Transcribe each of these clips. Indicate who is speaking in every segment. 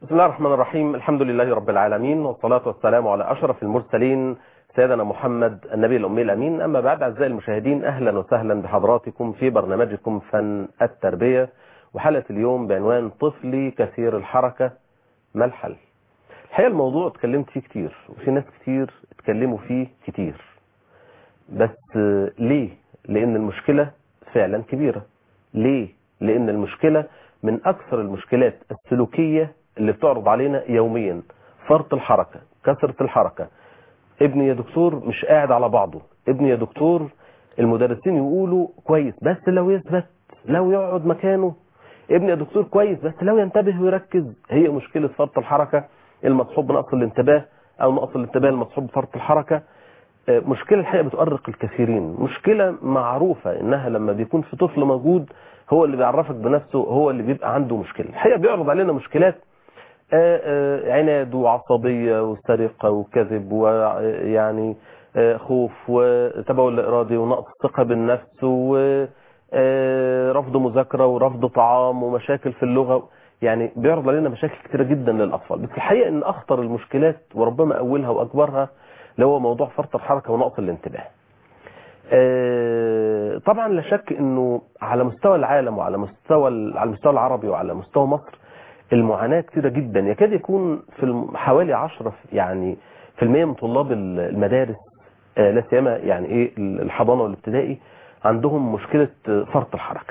Speaker 1: بسم الله الرحمن الرحيم الحمد لله رب العالمين والصلاة والسلام على أشرف المرسلين سيدنا محمد النبي الأمي الأمين أما بعد أعزائي المشاهدين أهلا وسهلا بحضراتكم في برنامجكم فن التربية وحلقة اليوم بعنوان طفلي كثير الحركة ما الحل الحقيقة الموضوع اتكلمت فيه كتير وفي ناس كتير اتكلموا فيه كتير بس ليه لأن المشكلة فعلا كبيرة ليه لأن المشكلة من أكثر المشكلات السلوكية اللي بتعرض علينا يوميا فرط الحركة كثرة الحركة ابني يا دكتور مش قاعد على بعضه ابني يا دكتور المدرسين يقولوا كويس بس لو يثبت لو يقعد مكانه ابني يا دكتور كويس بس لو ينتبه ويركز هي مشكلة فرط الحركة المصحوب بنقص الانتباه او نقص الانتباه المصحوب بفرط الحركة مشكلة الحقيقة بتؤرق الكثيرين مشكلة معروفة انها لما بيكون في طفل موجود هو اللي بيعرفك بنفسه هو اللي بيبقى عنده مشكلة الحقيقة بيعرض علينا مشكلات عناد وعصبية وسرقة وكذب ويعني خوف وتبول إرادي ونقص ثقة بالنفس ورفض مذاكرة ورفض طعام ومشاكل في اللغة يعني بيعرض علينا مشاكل كتيرة جدا للأطفال بس الحقيقة ان أخطر المشكلات وربما أولها وأكبرها اللي هو موضوع فرط الحركة ونقص الانتباه طبعا لا شك انه على مستوى العالم وعلى مستوى على المستوى العربي وعلى مستوى مصر المعاناة كثيرة جدا يكاد يكون في حوالي 10 يعني في المية من طلاب المدارس لا سيما يعني ايه الحضانة والابتدائي عندهم مشكلة فرط الحركة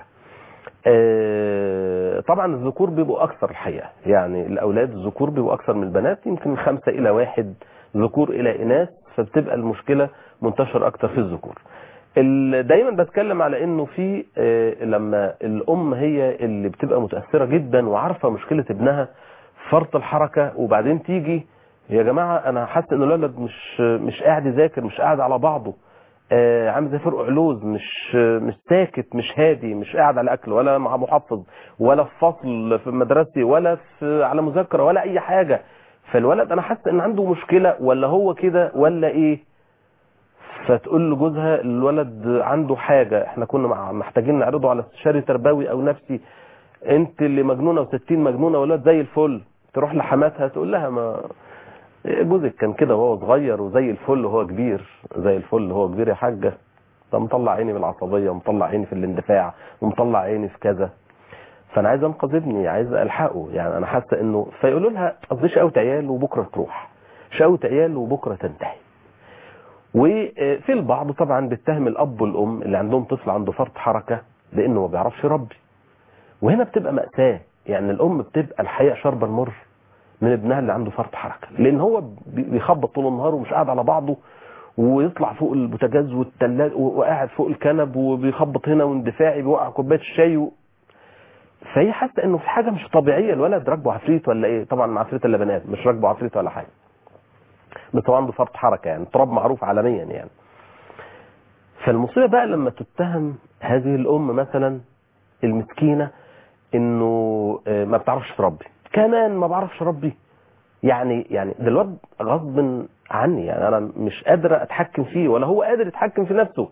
Speaker 1: طبعا الذكور بيبقوا اكثر الحقيقة يعني الاولاد الذكور بيبقوا اكثر من البنات يمكن خمسة الى واحد ذكور الى اناث فبتبقى المشكلة منتشر اكثر في الذكور دايما بتكلم على انه في لما الام هي اللي بتبقى متأثرة جدا وعارفة مشكلة ابنها فرط الحركة وبعدين تيجي يا جماعة انا حاسس ان الولد مش مش قاعد يذاكر مش قاعد على بعضه عامل زي فرق علوز مش مش ساكت مش هادي مش قاعد على اكل ولا مع محفظ ولا في فصل في مدرسي ولا في على مذاكرة ولا اي حاجة فالولد انا حاسس ان عنده مشكلة ولا هو كده ولا ايه فتقول لجوزها الولد عنده حاجة احنا كنا محتاجين نعرضه على استشاري تربوي او نفسي انت اللي مجنونة وستين مجنونة والولد زي الفل تروح لحماتها تقول لها ما جوزك كان كده وهو صغير وزي الفل وهو كبير زي الفل وهو كبير يا حاجة ده مطلع عيني بالعصبية ومطلع عيني في الاندفاع ومطلع عيني في كذا فانا عايز انقذ ابني عايز الحقه يعني انا حاسه انه فيقولوا لها قصدي شقاوة عيال وبكره تروح شقاوة عيال وبكره تنتهي وفي البعض طبعا بيتهم الاب والام اللي عندهم طفل عنده فرط حركة بانه ما بيعرفش يربي وهنا بتبقى مأساة يعني الام بتبقى الحقيقة شربة المر من ابنها اللي عنده فرط حركة لان هو بيخبط طول النهار ومش قاعد على بعضه ويطلع فوق البوتاجاز والتلاج وقاعد فوق الكنب وبيخبط هنا واندفاعي بيوقع كوبايه الشاي و... فهي حاسه انه في حاجه مش طبيعيه الولد راكبه عفريت ولا ايه طبعا عفريت الا بنات مش راكبه عفريت ولا حاجه بس هو عنده فرط حركة يعني تراب معروف عالميا يعني فالمصيبة بقى لما تتهم هذه الأم مثلا المسكينة إنه ما بتعرفش تربي كمان ما بعرفش ربي يعني يعني ده الواد غصب عني يعني أنا مش قادر أتحكم فيه ولا هو قادر يتحكم في نفسه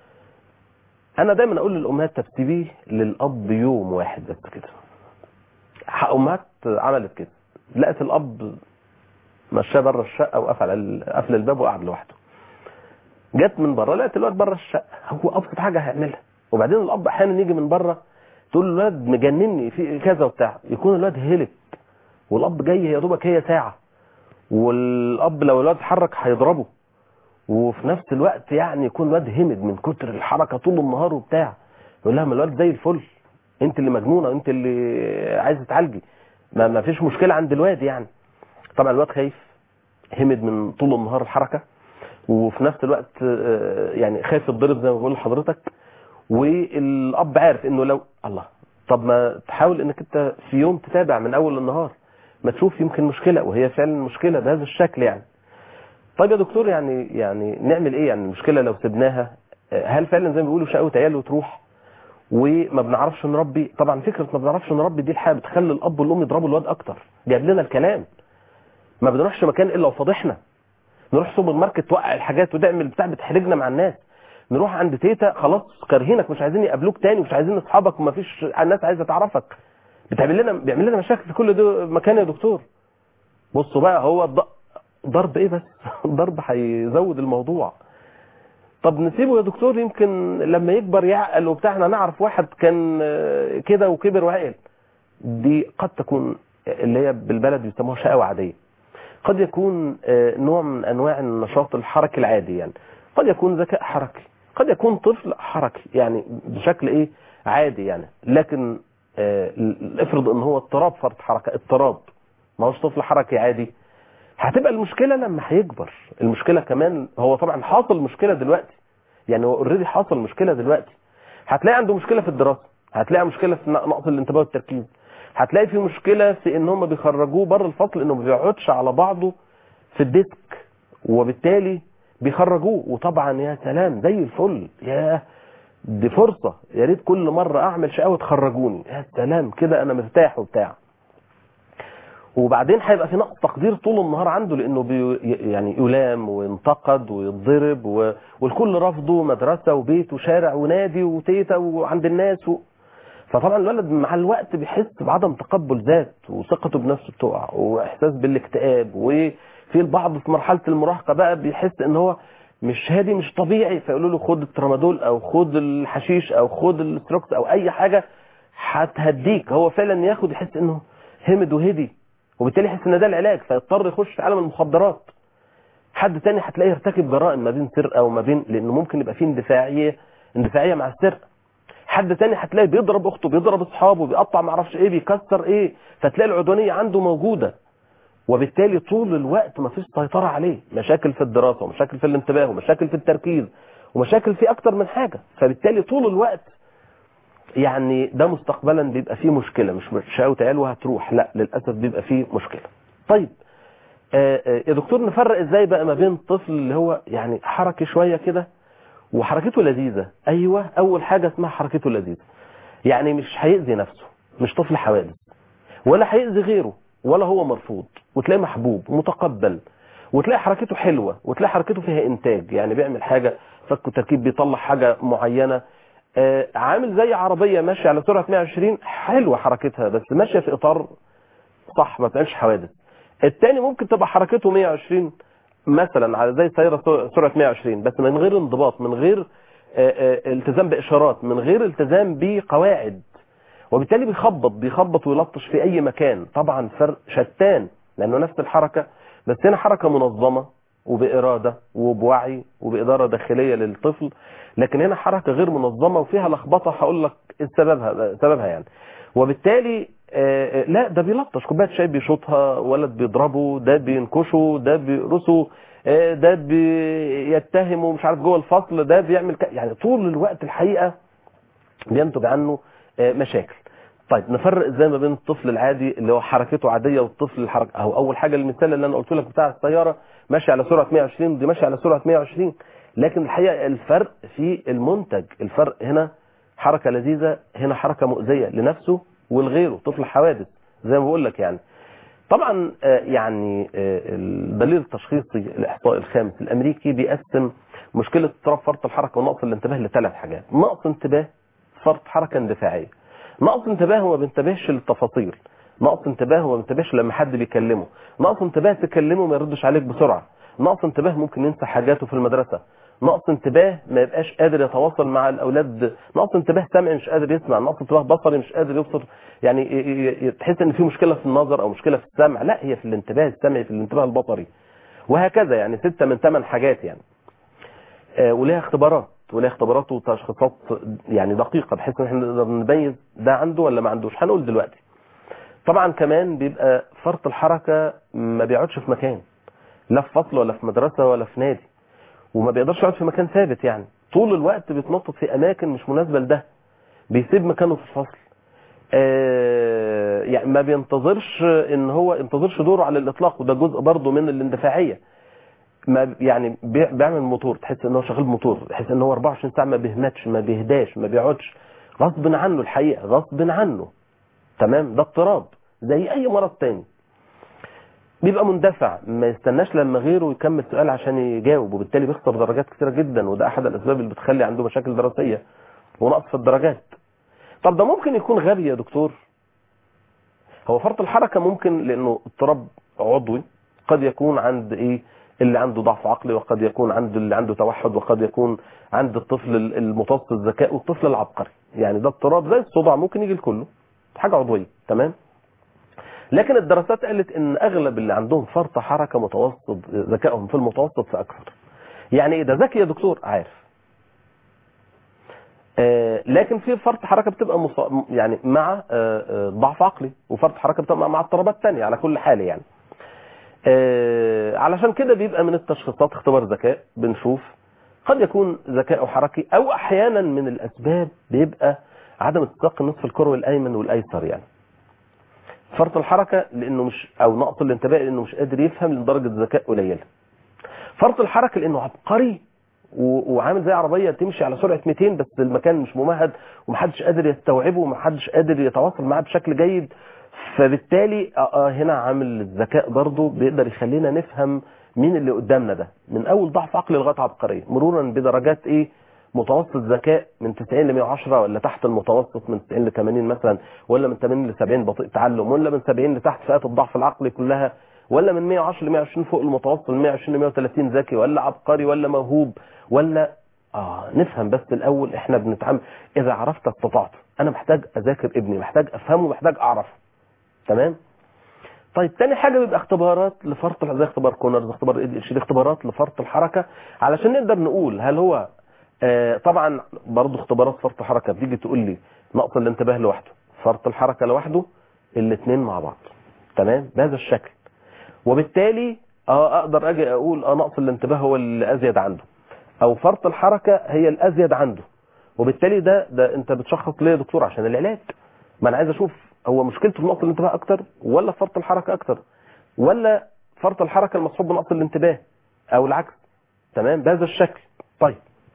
Speaker 1: أنا دايما أقول للأمهات تسيبيه للأب يوم واحد بس كده أمهات عملت كده لقت الأب مشاه بره الشقه وقفل قفل الباب وقعد لوحده جت من بره لقيت الواد بره الشقه هو ابسط حاجه هيعملها وبعدين الاب احيانا يجي من بره تقول له الواد مجنني في كذا وبتاع يكون الواد هلك والاب جاي يا دوبك هي ساعه والاب لو الواد اتحرك هيضربه وفي نفس الوقت يعني يكون الواد همد من كتر الحركه طول النهار وبتاع يقول لها ما الواد زي الفل انت اللي مجنونه انت اللي عايزه تعالجي ما, ما فيش مشكله عند الواد يعني طبعا الواد خايف همد من طول النهار الحركة وفي نفس الوقت يعني خايف يتضرب زي ما بقول لحضرتك والاب عارف انه لو الله طب ما تحاول انك انت في يوم تتابع من اول النهار ما تشوف يمكن مشكلة وهي فعلا مشكلة بهذا الشكل يعني طيب يا دكتور يعني يعني نعمل ايه يعني المشكلة لو سبناها هل فعلا زي ما بيقولوا شقوة عيال وتروح وما بنعرفش نربي طبعا فكرة ما بنعرفش نربي دي الحقيقة بتخلي الاب والام يضربوا الواد اكتر جايب لنا الكلام ما بنروحش مكان الا وفضحنا نروح سوبر ماركت توقع الحاجات وتعمل بتاع بتحرجنا مع الناس نروح عند تيتا خلاص كارهينك مش عايزين يقابلوك تاني مش عايزين اصحابك وما فيش الناس عايزه تعرفك بتعمل لنا بيعمل لنا مشاكل في كل ده مكان يا دكتور بصوا بقى هو الض- ضرب ايه بس الضرب هيزود الموضوع طب نسيبه يا دكتور يمكن لما يكبر يعقل وبتاع احنا نعرف واحد كان آه، كده وكبر وعقل دي قد تكون اللي هي بالبلد بيسموها شقاوة عادية قد يكون آه، نوع من انواع النشاط الحركي العادي يعني قد يكون ذكاء حركي قد يكون طفل حركي يعني بشكل ايه عادي يعني لكن آه، افرض ان هو اضطراب فرط حركه اضطراب ما هوش طفل حركي عادي هتبقى المشكله لما هيكبر المشكله كمان هو طبعا حاصل مشكله دلوقتي يعني هو اوريدي حاصل مشكله دلوقتي هتلاقي عنده مشكله في الدراسه هتلاقي مشكله في نقص الانتباه والتركيز هتلاقي في مشكله في ان هم بيخرجوه بره الفصل انه ما بيقعدش على بعضه في الديسك وبالتالي بيخرجوه وطبعا يا سلام زي الفل يا دي فرصه يا ريت كل مره اعمل شقاوه تخرجوني يا سلام كده انا مرتاح وبتاع وبعدين هيبقى في نقص تقدير طول النهار عنده لانه بي يعني يلام وينتقد ويتضرب و... والكل رفضه مدرسه وبيت وشارع ونادي وتيتا وعند الناس و... فطبعا الولد مع الوقت بيحس بعدم تقبل ذات وثقته بنفسه بتقع واحساس بالاكتئاب وفي البعض في مرحله المراهقه بقى بيحس ان هو مش هادي مش طبيعي فيقولوا له خد الترامادول او خد الحشيش او خد الستروكس او اي حاجه هتهديك هو فعلا ياخد يحس انه همد وهدي وبالتالي يحس ان ده العلاج فيضطر يخش في عالم المخدرات حد تاني هتلاقيه يرتكب جرائم ما بين سرقه وما بين لانه ممكن يبقى فيه اندفاعيه اندفاعيه مع السرقه حد تاني هتلاقي بيضرب اخته بيضرب اصحابه بيقطع ما اعرفش ايه بيكسر ايه فتلاقي العدوانيه عنده موجوده وبالتالي طول الوقت ما فيش سيطره عليه مشاكل في الدراسه ومشاكل في الانتباه ومشاكل في التركيز ومشاكل في اكتر من حاجه فبالتالي طول الوقت يعني ده مستقبلا بيبقى فيه مشكله مش شقاوة عيال وهتروح لا للاسف بيبقى فيه مشكله طيب آه آه يا دكتور نفرق ازاي بقى ما بين طفل اللي هو يعني حركي شويه كده وحركته لذيذه ايوه اول حاجه اسمها حركته لذيذه يعني مش هيأذي نفسه مش طفل حوادث ولا هيأذي غيره ولا هو مرفوض وتلاقيه محبوب متقبل وتلاقي حركته حلوه وتلاقي حركته فيها انتاج يعني بيعمل حاجه فك وتركيب بيطلع حاجه معينه آه عامل زي عربيه ماشيه على سرعه 120 حلوه حركتها بس ماشيه في اطار صح ما بتعملش حوادث الثاني ممكن تبقى حركته 120 مثلا على زي سياره سرعه 120 بس من غير انضباط من غير آه آه التزام باشارات من غير التزام بقواعد وبالتالي بيخبط بيخبط ويلطش في اي مكان طبعا فرق شتان لانه نفس الحركه بس هنا حركه منظمه وباراده وبوعي وباداره داخليه للطفل لكن هنا حركه غير منظمه وفيها لخبطه هقول لك سببها سببها يعني وبالتالي آه لا ده بيلطش كوبايه شاي بيشوطها ولد بيضربه ده بينكشه ده بيقرصه آه ده بيتهمه مش عارف جوه الفصل ده بيعمل ك... يعني طول الوقت الحقيقه بينتج عنه آه مشاكل طيب نفرق ازاي ما بين الطفل العادي اللي هو حركته عاديه والطفل الحركه اهو اول حاجه المثال اللي انا قلت لك بتاع السياره ماشي على سرعه 120 دي ماشيه على سرعه 120 لكن الحقيقه الفرق في المنتج الفرق هنا حركه لذيذه هنا حركه مؤذيه لنفسه ولغيره طفل حوادث زي ما بقول لك يعني طبعا يعني الدليل التشخيصي الاحصائي الخامس الامريكي بيقسم مشكله اضطراب فرط الحركه ونقص الانتباه لثلاث حاجات نقص انتباه فرط حركه اندفاعيه نقص انتباه هو ما بينتبهش للتفاصيل نقص انتباه هو ما بينتبهش لما حد بيكلمه نقص انتباه تكلمه ما يردش عليك بسرعه نقص انتباه ممكن ينسى حاجاته في المدرسه نقص انتباه ما يبقاش قادر يتواصل مع الاولاد نقص انتباه سمعي مش قادر يسمع نقص انتباه بصري مش قادر يبصر يعني تحس ان في مشكله في النظر او مشكله في السمع لا هي في الانتباه السمعي في الانتباه البصري وهكذا يعني ستة من ثمان حاجات يعني آه وليها اختبارات وليها اختبارات وتشخيصات يعني دقيقه بحيث ان احنا نقدر نميز ده عنده ولا ما عندوش هنقول دلوقتي طبعا كمان بيبقى فرط الحركه ما بيقعدش في مكان لا في فصل ولا في مدرسه ولا في نادي وما بيقدرش يقعد في مكان ثابت يعني طول الوقت بيتنطط في اماكن مش مناسبه لده بيسيب مكانه في الفصل آه يعني ما بينتظرش ان هو ينتظرش دوره على الاطلاق وده جزء برضه من الاندفاعيه ما يعني بيعمل موتور تحس ان هو شغال موتور تحس ان هو 24 ساعه ما بيهمتش ما بيهداش ما بيقعدش غصب عنه الحقيقه غصب عنه تمام ده اضطراب زي اي مرض تاني بيبقى مندفع ما يستناش لما غيره يكمل سؤال عشان يجاوب وبالتالي بيخسر درجات كتيره جدا وده احد الاسباب اللي بتخلي عنده مشاكل دراسيه ونقص في الدرجات طب ده ممكن يكون غبي يا دكتور هو فرط الحركه ممكن لانه اضطراب عضوي قد يكون عند ايه اللي عنده ضعف عقلي وقد يكون عند اللي عنده توحد وقد يكون عند الطفل المتوسط الذكاء والطفل العبقري يعني ده اضطراب زي الصداع ممكن يجي لكله حاجه عضويه تمام لكن الدراسات قالت ان اغلب اللي عندهم فرط حركه متوسط ذكائهم في المتوسط فاكثر يعني ايه ده ذكي يا دكتور عارف آه لكن في فرط حركه بتبقى مص... يعني مع آه آه ضعف عقلي وفرط حركه بتبقى مع اضطرابات ثانيه على كل حال يعني علشان كده بيبقى من التشخيصات اختبار ذكاء بنشوف قد يكون ذكاء حركي او احيانا من الاسباب بيبقى عدم اتساق النصف الكروي الايمن والايسر يعني فرط الحركه لانه مش او نقص الانتباه لانه مش قادر يفهم لدرجه ذكاء قليله فرط الحركه لانه عبقري وعامل زي عربيه تمشي على سرعه 200 بس المكان مش ممهد ومحدش قادر يستوعبه ومحدش قادر يتواصل معاه بشكل جيد فبالتالي هنا عامل الذكاء برضه بيقدر يخلينا نفهم مين اللي قدامنا ده من اول ضعف عقلي لغايه عبقريه مرورا بدرجات ايه متوسط ذكاء من 90 ل 110 ولا تحت المتوسط من 90 ل 80 مثلا ولا من 80 ل 70 بطيء تعلم ولا من 70 لتحت فئات الضعف العقلي كلها ولا من 110 ل 120 فوق المتوسط من 120 ل 130 ذكي ولا عبقري ولا موهوب ولا اه نفهم بس الاول احنا بنتعامل اذا عرفت استطعت انا محتاج اذاكر ابني محتاج افهمه محتاج اعرفه تمام طيب تاني حاجة بيبقى اختبارات لفرط زي اختبار كونرز اختبار ايدي اختبارات لفرط الحركة علشان نقدر نقول هل هو آه طبعا برضه اختبارات فرط حركة بتيجي تقول لي نقص الانتباه لوحده فرط الحركة لوحده الاثنين مع بعض تمام بهذا الشكل وبالتالي اه اقدر اجي اقول اه نقص الانتباه هو اللي ازيد عنده او فرط الحركة هي الازيد عنده وبالتالي ده ده انت بتشخص ليه يا دكتور عشان العلاج ما انا عايز اشوف هو مشكلته في نقص الانتباه اكتر ولا فرط الحركه اكتر ولا فرط الحركه المصحوب بنقص الانتباه او العكس تمام بهذا الشكل طيب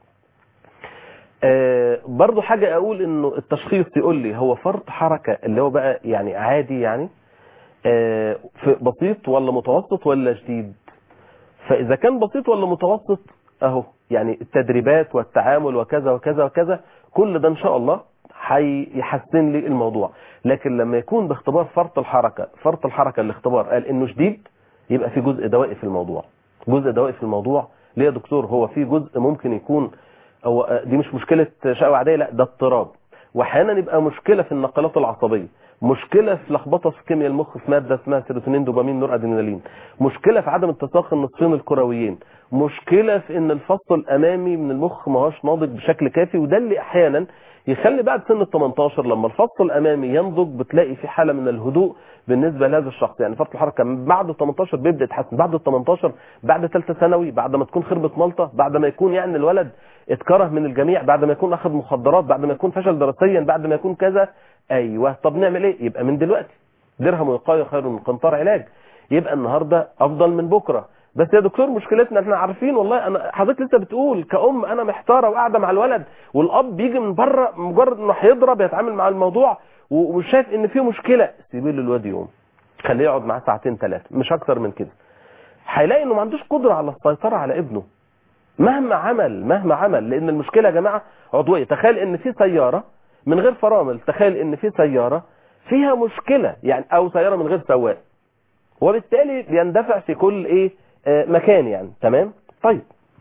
Speaker 1: آه برضو حاجة اقول انه التشخيص يقول لي هو فرط حركة اللي هو بقى يعني عادي يعني آه في بسيط ولا متوسط ولا شديد فاذا كان بسيط ولا متوسط اهو يعني التدريبات والتعامل وكذا وكذا وكذا كل ده ان شاء الله هيحسن لي الموضوع لكن لما يكون باختبار فرط الحركة فرط الحركة الاختبار قال انه شديد يبقى في جزء دوائي في الموضوع جزء دوائي في الموضوع ليه يا دكتور هو في جزء ممكن يكون هو دي مش مشكلة شقوة عادية لا ده اضطراب واحيانا يبقى مشكلة في النقلات العصبية مشكلة في لخبطة في كيمياء المخ في مادة اسمها سيروتونين دوبامين نور ادرينالين مشكلة في عدم اتساق النصفين الكرويين مشكلة في ان الفصل الامامي من المخ ما هوش ناضج بشكل كافي وده اللي احيانا يخلي بعد سن ال 18 لما الفصل الامامي ينضج بتلاقي في حاله من الهدوء بالنسبه لهذا الشخص يعني فرط الحركه بعد ال 18 بيبدا يتحسن بعد ال 18 بعد ثالثه ثانوي بعد ما تكون خربت ملطه بعد ما يكون يعني الولد اتكره من الجميع بعد ما يكون اخذ مخدرات بعد ما يكون فشل دراسيا بعد ما يكون كذا ايوه طب نعمل ايه يبقى من دلوقتي درهم وقايه خير من قنطار علاج يبقى النهارده افضل من بكره بس يا دكتور مشكلتنا احنا عارفين والله انا حضرتك لسه بتقول كأم انا محتاره وقاعده مع الولد والاب بيجي من بره مجرد انه هيضرب يتعامل مع الموضوع وشايف ان في مشكله سيبيه للواد يوم خليه يقعد معاه ساعتين ثلاثه مش اكتر من كده هيلاقي انه ما عندوش قدره على السيطره على ابنه مهما عمل مهما عمل لان المشكله يا جماعه عضويه تخيل ان في سياره من غير فرامل تخيل ان في سياره فيها مشكله يعني او سياره من غير سواق وبالتالي بيندفع في كل ايه مكان يعني تمام طيب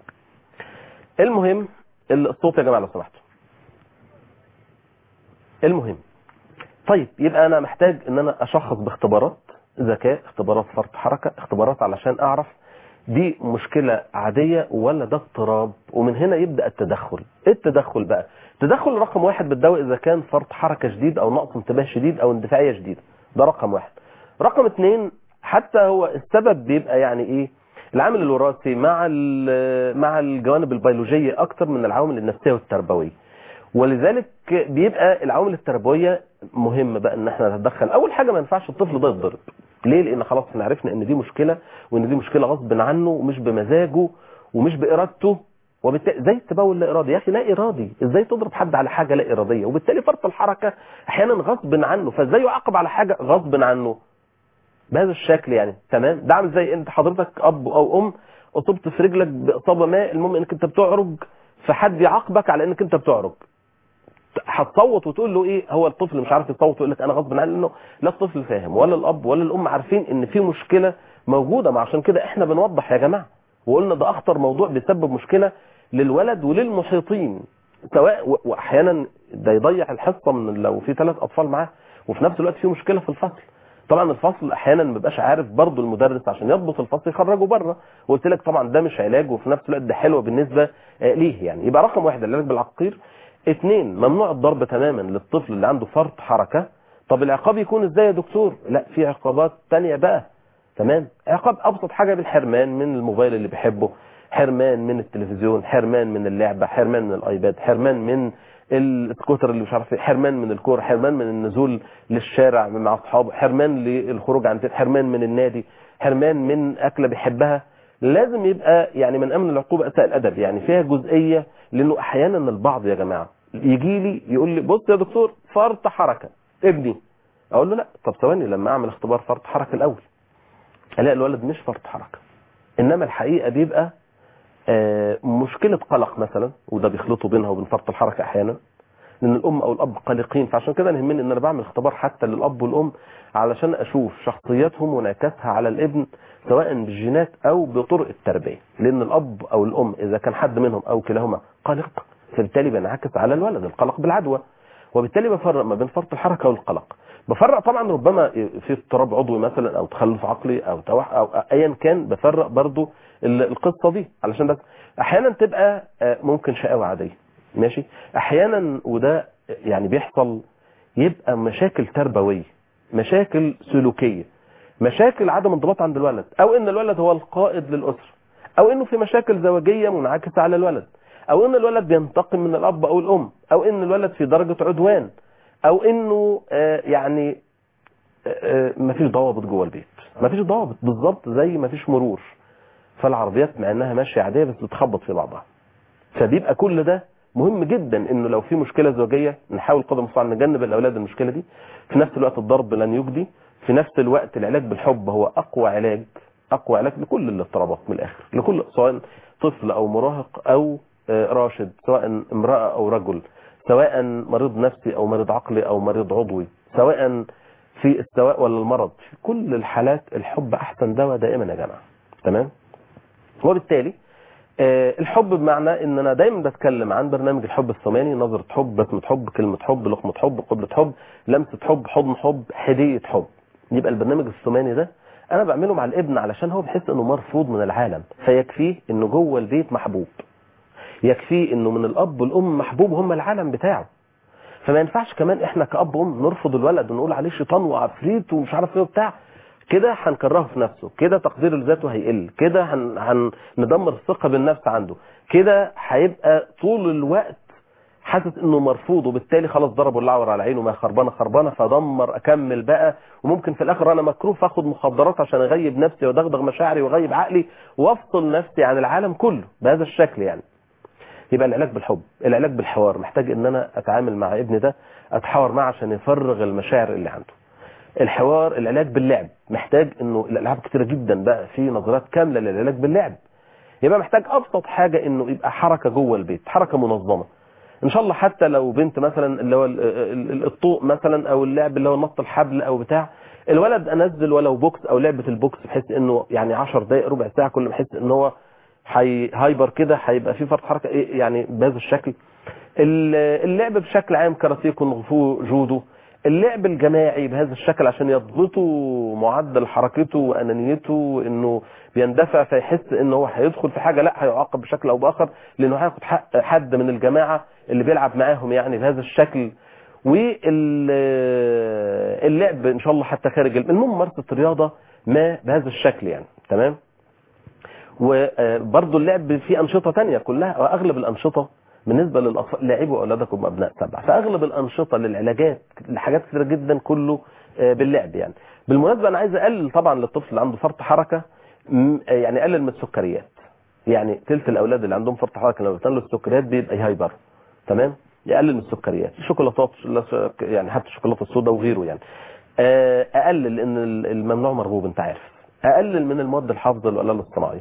Speaker 1: المهم الصوت يا جماعه لو سمحتوا المهم طيب يبقى انا محتاج ان انا اشخص باختبارات ذكاء اختبارات فرط حركه اختبارات علشان اعرف دي مشكلة عادية ولا ده اضطراب ومن هنا يبدأ التدخل ايه التدخل بقى التدخل رقم واحد بتداوي اذا كان فرط حركة شديد او نقص انتباه شديد او اندفاعية شديدة ده رقم واحد رقم اتنين حتى هو السبب بيبقى يعني ايه العامل الوراثي مع مع الجوانب البيولوجيه اكتر من العوامل النفسيه والتربويه ولذلك بيبقى العوامل التربويه مهم بقى ان احنا نتدخل اول حاجه ما ينفعش الطفل ده يتضرب ليه لان خلاص احنا عرفنا ان دي مشكله وان دي مشكله غصب عنه ومش بمزاجه ومش بارادته وبالتالي زي التبول لا ارادي يا اخي لا ارادي ازاي تضرب حد على حاجه لا اراديه وبالتالي فرط الحركه احيانا غصب عنه فازاي يعاقب على حاجه غصب عنه بهذا الشكل يعني تمام ده عامل زي انت حضرتك اب او ام اصبت في رجلك باصابه ما المهم انك انت بتعرج فحد يعاقبك على انك انت بتعرج هتصوت وتقول له ايه هو الطفل مش عارف يصوت ويقول لك انا غصب عني لانه لا الطفل فاهم ولا الاب ولا الام عارفين ان في مشكله موجوده ما عشان كده احنا بنوضح يا جماعه وقلنا ده اخطر موضوع بيسبب مشكله للولد وللمحيطين سواء و- واحيانا ده يضيع الحصه من لو في ثلاث اطفال معاه وفي نفس الوقت في مشكله في الفصل طبعا الفصل احيانا ما بيبقاش عارف برضه المدرس عشان يضبط الفصل يخرجه بره وقلت لك طبعا ده مش علاج وفي نفس الوقت ده حلوه بالنسبه آه، ليه يعني يبقى رقم واحد العلاج بالعقاقير اثنين ممنوع الضرب تماما للطفل اللي عنده فرط حركه طب العقاب يكون ازاي يا دكتور لا في عقابات تانية بقى تمام عقاب ابسط حاجه بالحرمان من الموبايل اللي بيحبه حرمان من التلفزيون حرمان من اللعبه حرمان من الايباد حرمان من السكوتر اللي مش عارف ايه حرمان من الكوره حرمان من النزول للشارع مع اصحابه حرمان للخروج عن حرمان من النادي حرمان من اكله بيحبها لازم يبقى يعني من امن العقوبه اساء الادب يعني فيها جزئيه لانه احيانا البعض يا جماعه يجي لي يقول لي بص يا دكتور فرط حركه ابني اقول له لا طب ثواني لما اعمل اختبار فرط حركه الاول الاقي الولد مش فرط حركه انما الحقيقه بيبقى آه، مشكله قلق مثلا وده بيخلطوا بينها وبين فرط الحركه احيانا لان الام او الاب قلقين فعشان كده انا يهمني ان انا بعمل اختبار حتى للاب والام علشان اشوف شخصياتهم وانعكاسها على الابن سواء بالجينات او بطرق التربيه لان الاب او الام اذا كان حد منهم او كلاهما قلق فبالتالي بينعكس على الولد القلق بالعدوى وبالتالي بفرق ما بين فرط الحركه والقلق بفرق طبعا ربما في اضطراب عضوي مثلا او تخلف عقلي او توح او ايا كان بفرق برضو ال- القصه دي علشان بس احيانا تبقى آه، ممكن شقاوه عاديه ماشي احيانا وده يعني بيحصل يبقى مشاكل تربويه مشاكل سلوكيه مشاكل عدم انضباط عند الولد او ان الولد هو القائد للاسره او انه في مشاكل زواجيه منعكسه على الولد او ان الولد بينتقم من الاب او الام او ان الولد في درجه عدوان او انه آه، يعني آه، آه، مفيش ضوابط جوه البيت مفيش ضوابط بالظبط زي مفيش مرور فالعربيات مع انها ماشيه عاديه بس بتخبط في بعضها فبيبقى كل ده مهم جدا انه لو في مشكله زوجيه نحاول قدر المستطاع نجنب الاولاد المشكله دي في نفس الوقت الضرب لن يجدي في نفس الوقت العلاج بالحب هو اقوى علاج اقوى علاج لكل الاضطرابات من الاخر لكل سواء طفل او مراهق او آه، راشد سواء امراه او رجل سواء مريض نفسي او مريض عقلي او مريض عضوي سواء في السواء ولا المرض في كل الحالات الحب احسن دواء دائما يا جماعه تمام وبالتالي آه، الحب بمعنى ان انا دايما بتكلم عن برنامج الحب الثماني نظرة حب بسمة حب كلمة حب لقمة حب قبلة حب لمسة حب حضن حب هدية حب يبقى البرنامج الثماني ده انا بعمله مع الابن علشان هو بيحس انه مرفوض من العالم فيكفيه انه جوه البيت محبوب يكفيه انه من الاب والام محبوب هم العالم بتاعه فما ينفعش كمان احنا كاب وام نرفض الولد ونقول عليه شيطان وعفريت ومش عارف ايه وبتاع كده هنكرهه في نفسه كده تقديره لذاته هيقل كده هن... هن... ندمر الثقه بالنفس عنده كده هيبقى طول الوقت حاسس انه مرفوض وبالتالي خلاص ضربوا الاعور على عينه ما خربانه خربانه فدمر اكمل بقى وممكن في الاخر انا مكروه فاخد مخدرات عشان اغيب نفسي وادغدغ مشاعري واغيب عقلي وافصل نفسي عن العالم كله بهذا الشكل يعني يبقى العلاج بالحب العلاج بالحوار محتاج ان انا اتعامل مع ابني ده اتحاور معه عشان يفرغ المشاعر اللي عنده الحوار العلاج باللعب محتاج انه الالعاب كتيره جدا بقى في نظريات كامله للعلاج باللعب يبقى محتاج ابسط حاجه انه يبقى حركه جوه البيت حركه منظمه ان شاء الله حتى لو بنت مثلا اللي هو ال- ال- ال- الطوق مثلا او اللعب اللي هو نط الحبل او بتاع الولد انزل ولو بوكس او لعبه البوكس بحيث انه يعني 10 دقائق ربع ساعه كل ما احس ان هو حي هايبر كده هيبقى في فرط حركه ايه يعني بهذا الشكل ال- اللعب بشكل عام كاراتيه كونغ فو جودو اللعب الجماعي بهذا الشكل عشان يضبطوا معدل حركته وانانيته انه بيندفع فيحس ان هو هيدخل في حاجه لا هيعاقب بشكل او باخر لانه هياخد حق حد من الجماعه اللي بيلعب معاهم يعني بهذا الشكل واللعب ان شاء الله حتى خارج المهم ممارسه الرياضه ما بهذا الشكل يعني تمام وبرضه اللعب فيه انشطه تانية كلها واغلب الانشطه بالنسبه للاطفال لعبوا اولادكم ابناء سبع فاغلب الانشطه للعلاجات لحاجات كثيره جدا كله آه، باللعب يعني بالمناسبه انا عايز اقلل طبعا للطفل اللي عنده فرط حركه م- آه، يعني اقلل من السكريات يعني ثلث الاولاد اللي عندهم فرط حركه لما بتنقل السكريات بيبقى هايبر تمام يقلل من السكريات الشوكولاتات لا- يعني حتى الشوكولاته السوداء وغيره يعني آه، اقلل لان الممنوع مرغوب انت عارف اقلل من المواد الحافظه للقلال الصناعي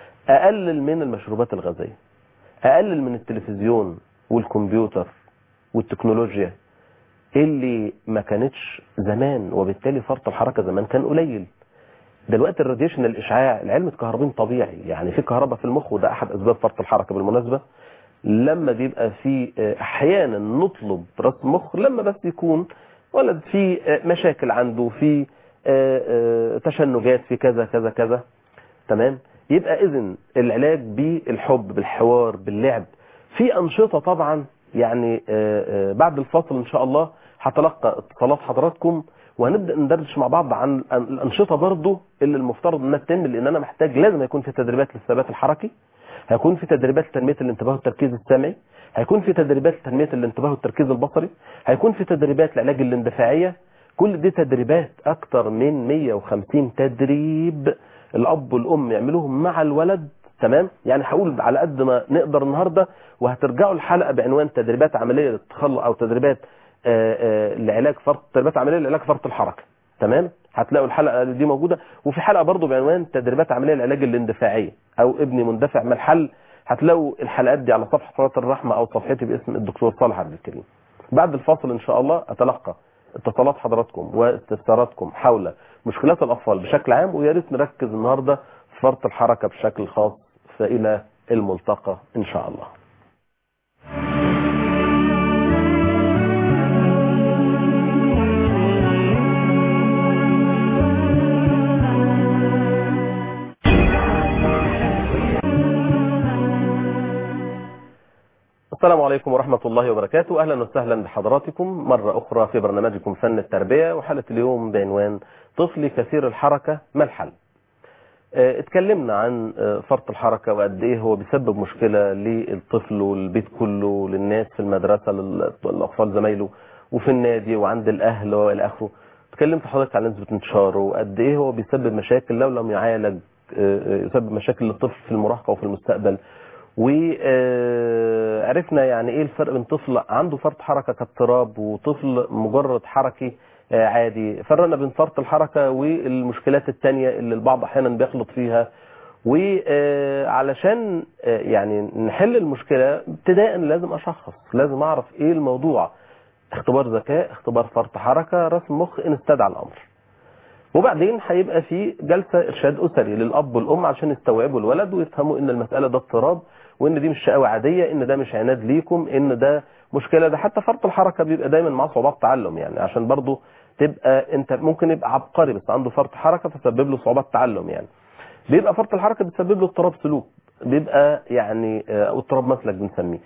Speaker 1: اقلل من المشروبات الغازيه اقلل من التلفزيون والكمبيوتر والتكنولوجيا اللي ما كانتش زمان وبالتالي فرط الحركه زمان كان قليل دلوقتي الراديشن الاشعاع العلم الكهربين طبيعي يعني في كهرباء في المخ وده احد اسباب فرط الحركه بالمناسبه لما بيبقى في آه، احيانا نطلب رسم مخ لما بس يكون ولد في آه، مشاكل عنده في آه، آه، تشنجات في كذا كذا كذا تمام يبقى اذن العلاج بالحب بالحوار باللعب في انشطه طبعا يعني آه، آه، بعد الفاصل ان شاء الله هتلقى اتصالات حضراتكم وهنبدا ندردش مع بعض عن عن الانشطه برضو اللي المفترض انها تتم لان انا محتاج لازم يكون في تدريبات للثبات الحركي هيكون في تدريبات لتنميه الانتباه والتركيز السمعي هيكون في تدريبات لتنميه الانتباه والتركيز البصري هيكون في تدريبات لعلاج الاندفاعيه كل دي تدريبات اكتر من 150 تدريب الاب والام يعملوهم مع الولد تمام يعني هقول على قد ما نقدر النهارده وهترجعوا الحلقه بعنوان تدريبات عمليه للتخلص او تدريبات آه، آه، لعلاج فرط تدريبات عمليه لعلاج فرط الحركه تمام هتلاقوا الحلقه دي موجوده وفي حلقه برضو بعنوان تدريبات عمليه لعلاج الاندفاعيه او ابني مندفع ما الحل هتلاقوا الحلقات دي على صفحه صلاه الرحمه او صفحتي باسم الدكتور صالح عبد الكريم بعد الفاصل ان شاء الله اتلقى اتصالات حضراتكم واستفساراتكم حول مشكلات الاطفال بشكل عام ويا ريت نركز النهارده في فرط الحركه بشكل خاص فالى الملتقى ان شاء الله السلام عليكم ورحمة الله وبركاته أهلا وسهلا بحضراتكم مرة أخرى في برنامجكم فن التربية وحلقة اليوم بعنوان طفلي كثير الحركة ما الحل آه، اتكلمنا عن آه، فرط الحركة وقد ايه هو بيسبب مشكلة للطفل والبيت كله للناس في المدرسة لل- للأطفال زمايله وفي النادي وعند الأهل وإلى آخره اتكلمت حضرتك عن نسبة انتشاره وقد ايه هو بيسبب مشاكل لو لم يعالج آه، آه، يسبب مشاكل للطفل في المراهقة وفي المستقبل وعرفنا يعني ايه الفرق بين طفل عنده فرط حركة كاضطراب وطفل مجرد حركي آه، عادي فرقنا بين فرط الحركة والمشكلات التانية اللي البعض احيانا بيخلط فيها وعلشان يعني نحل المشكلة ابتداء لازم اشخص لازم اعرف ايه الموضوع اختبار ذكاء اختبار فرط حركة رسم مخ ان استدعى الامر وبعدين هيبقى في جلسة ارشاد اسري للاب والام عشان يستوعبوا الولد ويفهموا ان المسألة ده اضطراب وان دي مش شقاوة عادية ان ده مش عناد ليكم ان ده مشكلة ده حتى فرط الحركة بيبقى دايما معاه صعوبات تعلم يعني عشان برضو تبقى انت ممكن يبقى عبقري بس عنده فرط حركة فسبب له صعوبات تعلم يعني بيبقى فرط الحركة بتسبب له اضطراب سلوك بيبقى يعني آه، او اضطراب مسلك بنسميه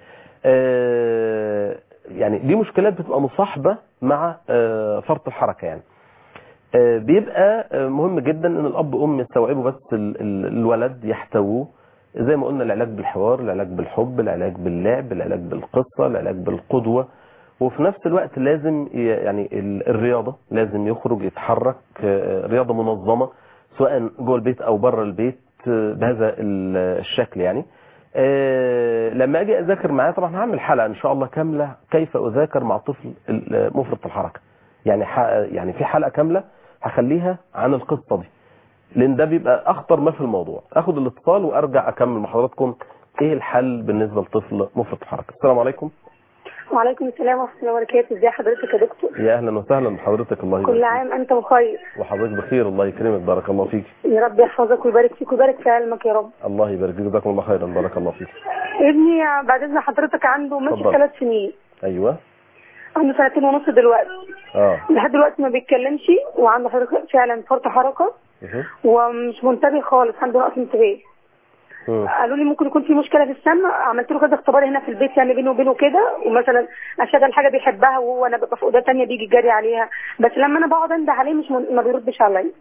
Speaker 1: آه، يعني دي مشكلات بتبقى مصاحبة مع آه، فرط الحركة يعني آه، بيبقى آه، مهم جدا ان الاب وام يستوعبوا بس ال- ال- الولد يحتووه زي ما قلنا العلاج بالحوار العلاج بالحب العلاج باللعب العلاج بالقصة العلاج بالقدوة وفي نفس الوقت لازم ي- يعني ال- الرياضة لازم يخرج يتحرك آه، رياضة منظمة سواء جوه البيت او بره البيت آه، بهذا ال- الشكل يعني آه، لما اجي اذاكر معاه طبعا هعمل حلقه ان شاء الله كامله كيف اذاكر مع طفل ال- مفرط الحركه يعني ح- يعني في حلقه كامله هخليها عن القصه دي لان ده بيبقى اخطر ما في الموضوع اخد الاتصال وارجع اكمل مع حضراتكم ايه الحل بالنسبه لطفل مفرط الحركه السلام عليكم
Speaker 2: وعليكم السلام ورحمة الله وبركاته ازي حضرتك يا دكتور
Speaker 1: يا اهلا وسهلا بحضرتك الله
Speaker 2: كل
Speaker 1: يبارك
Speaker 2: عام انت بخير
Speaker 1: فيك وحضرتك بخير الله يكرمك بارك الله فيك
Speaker 2: يا رب يحفظك ويبارك فيك ويبارك في علمك يا رب
Speaker 1: الله يبارك فيك جزاكم الله خيرا بارك الله فيك
Speaker 2: ابني بعد اذن حضرتك عنده ماشي
Speaker 1: اتفضل.
Speaker 2: ثلاث سنين
Speaker 1: ايوه
Speaker 2: عنده سنتين ونص دلوقتي
Speaker 1: اه
Speaker 2: لحد دلوقتي ما بيتكلمش وعنده حركة فعلا فرط حركة
Speaker 1: مه.
Speaker 2: ومش منتبه خالص عنده نقص انتباه
Speaker 1: مم.
Speaker 2: قالوا لي ممكن يكون في مشكله في السمع عملت له كذا اختبار هنا في البيت يعني بينه وبينه كده ومثلا اشغل حاجه بيحبها وهو انا ببقى في اوضه ثانيه بيجي جري عليها بس لما انا بقعد انده عليه مش من... ما بيردش عليا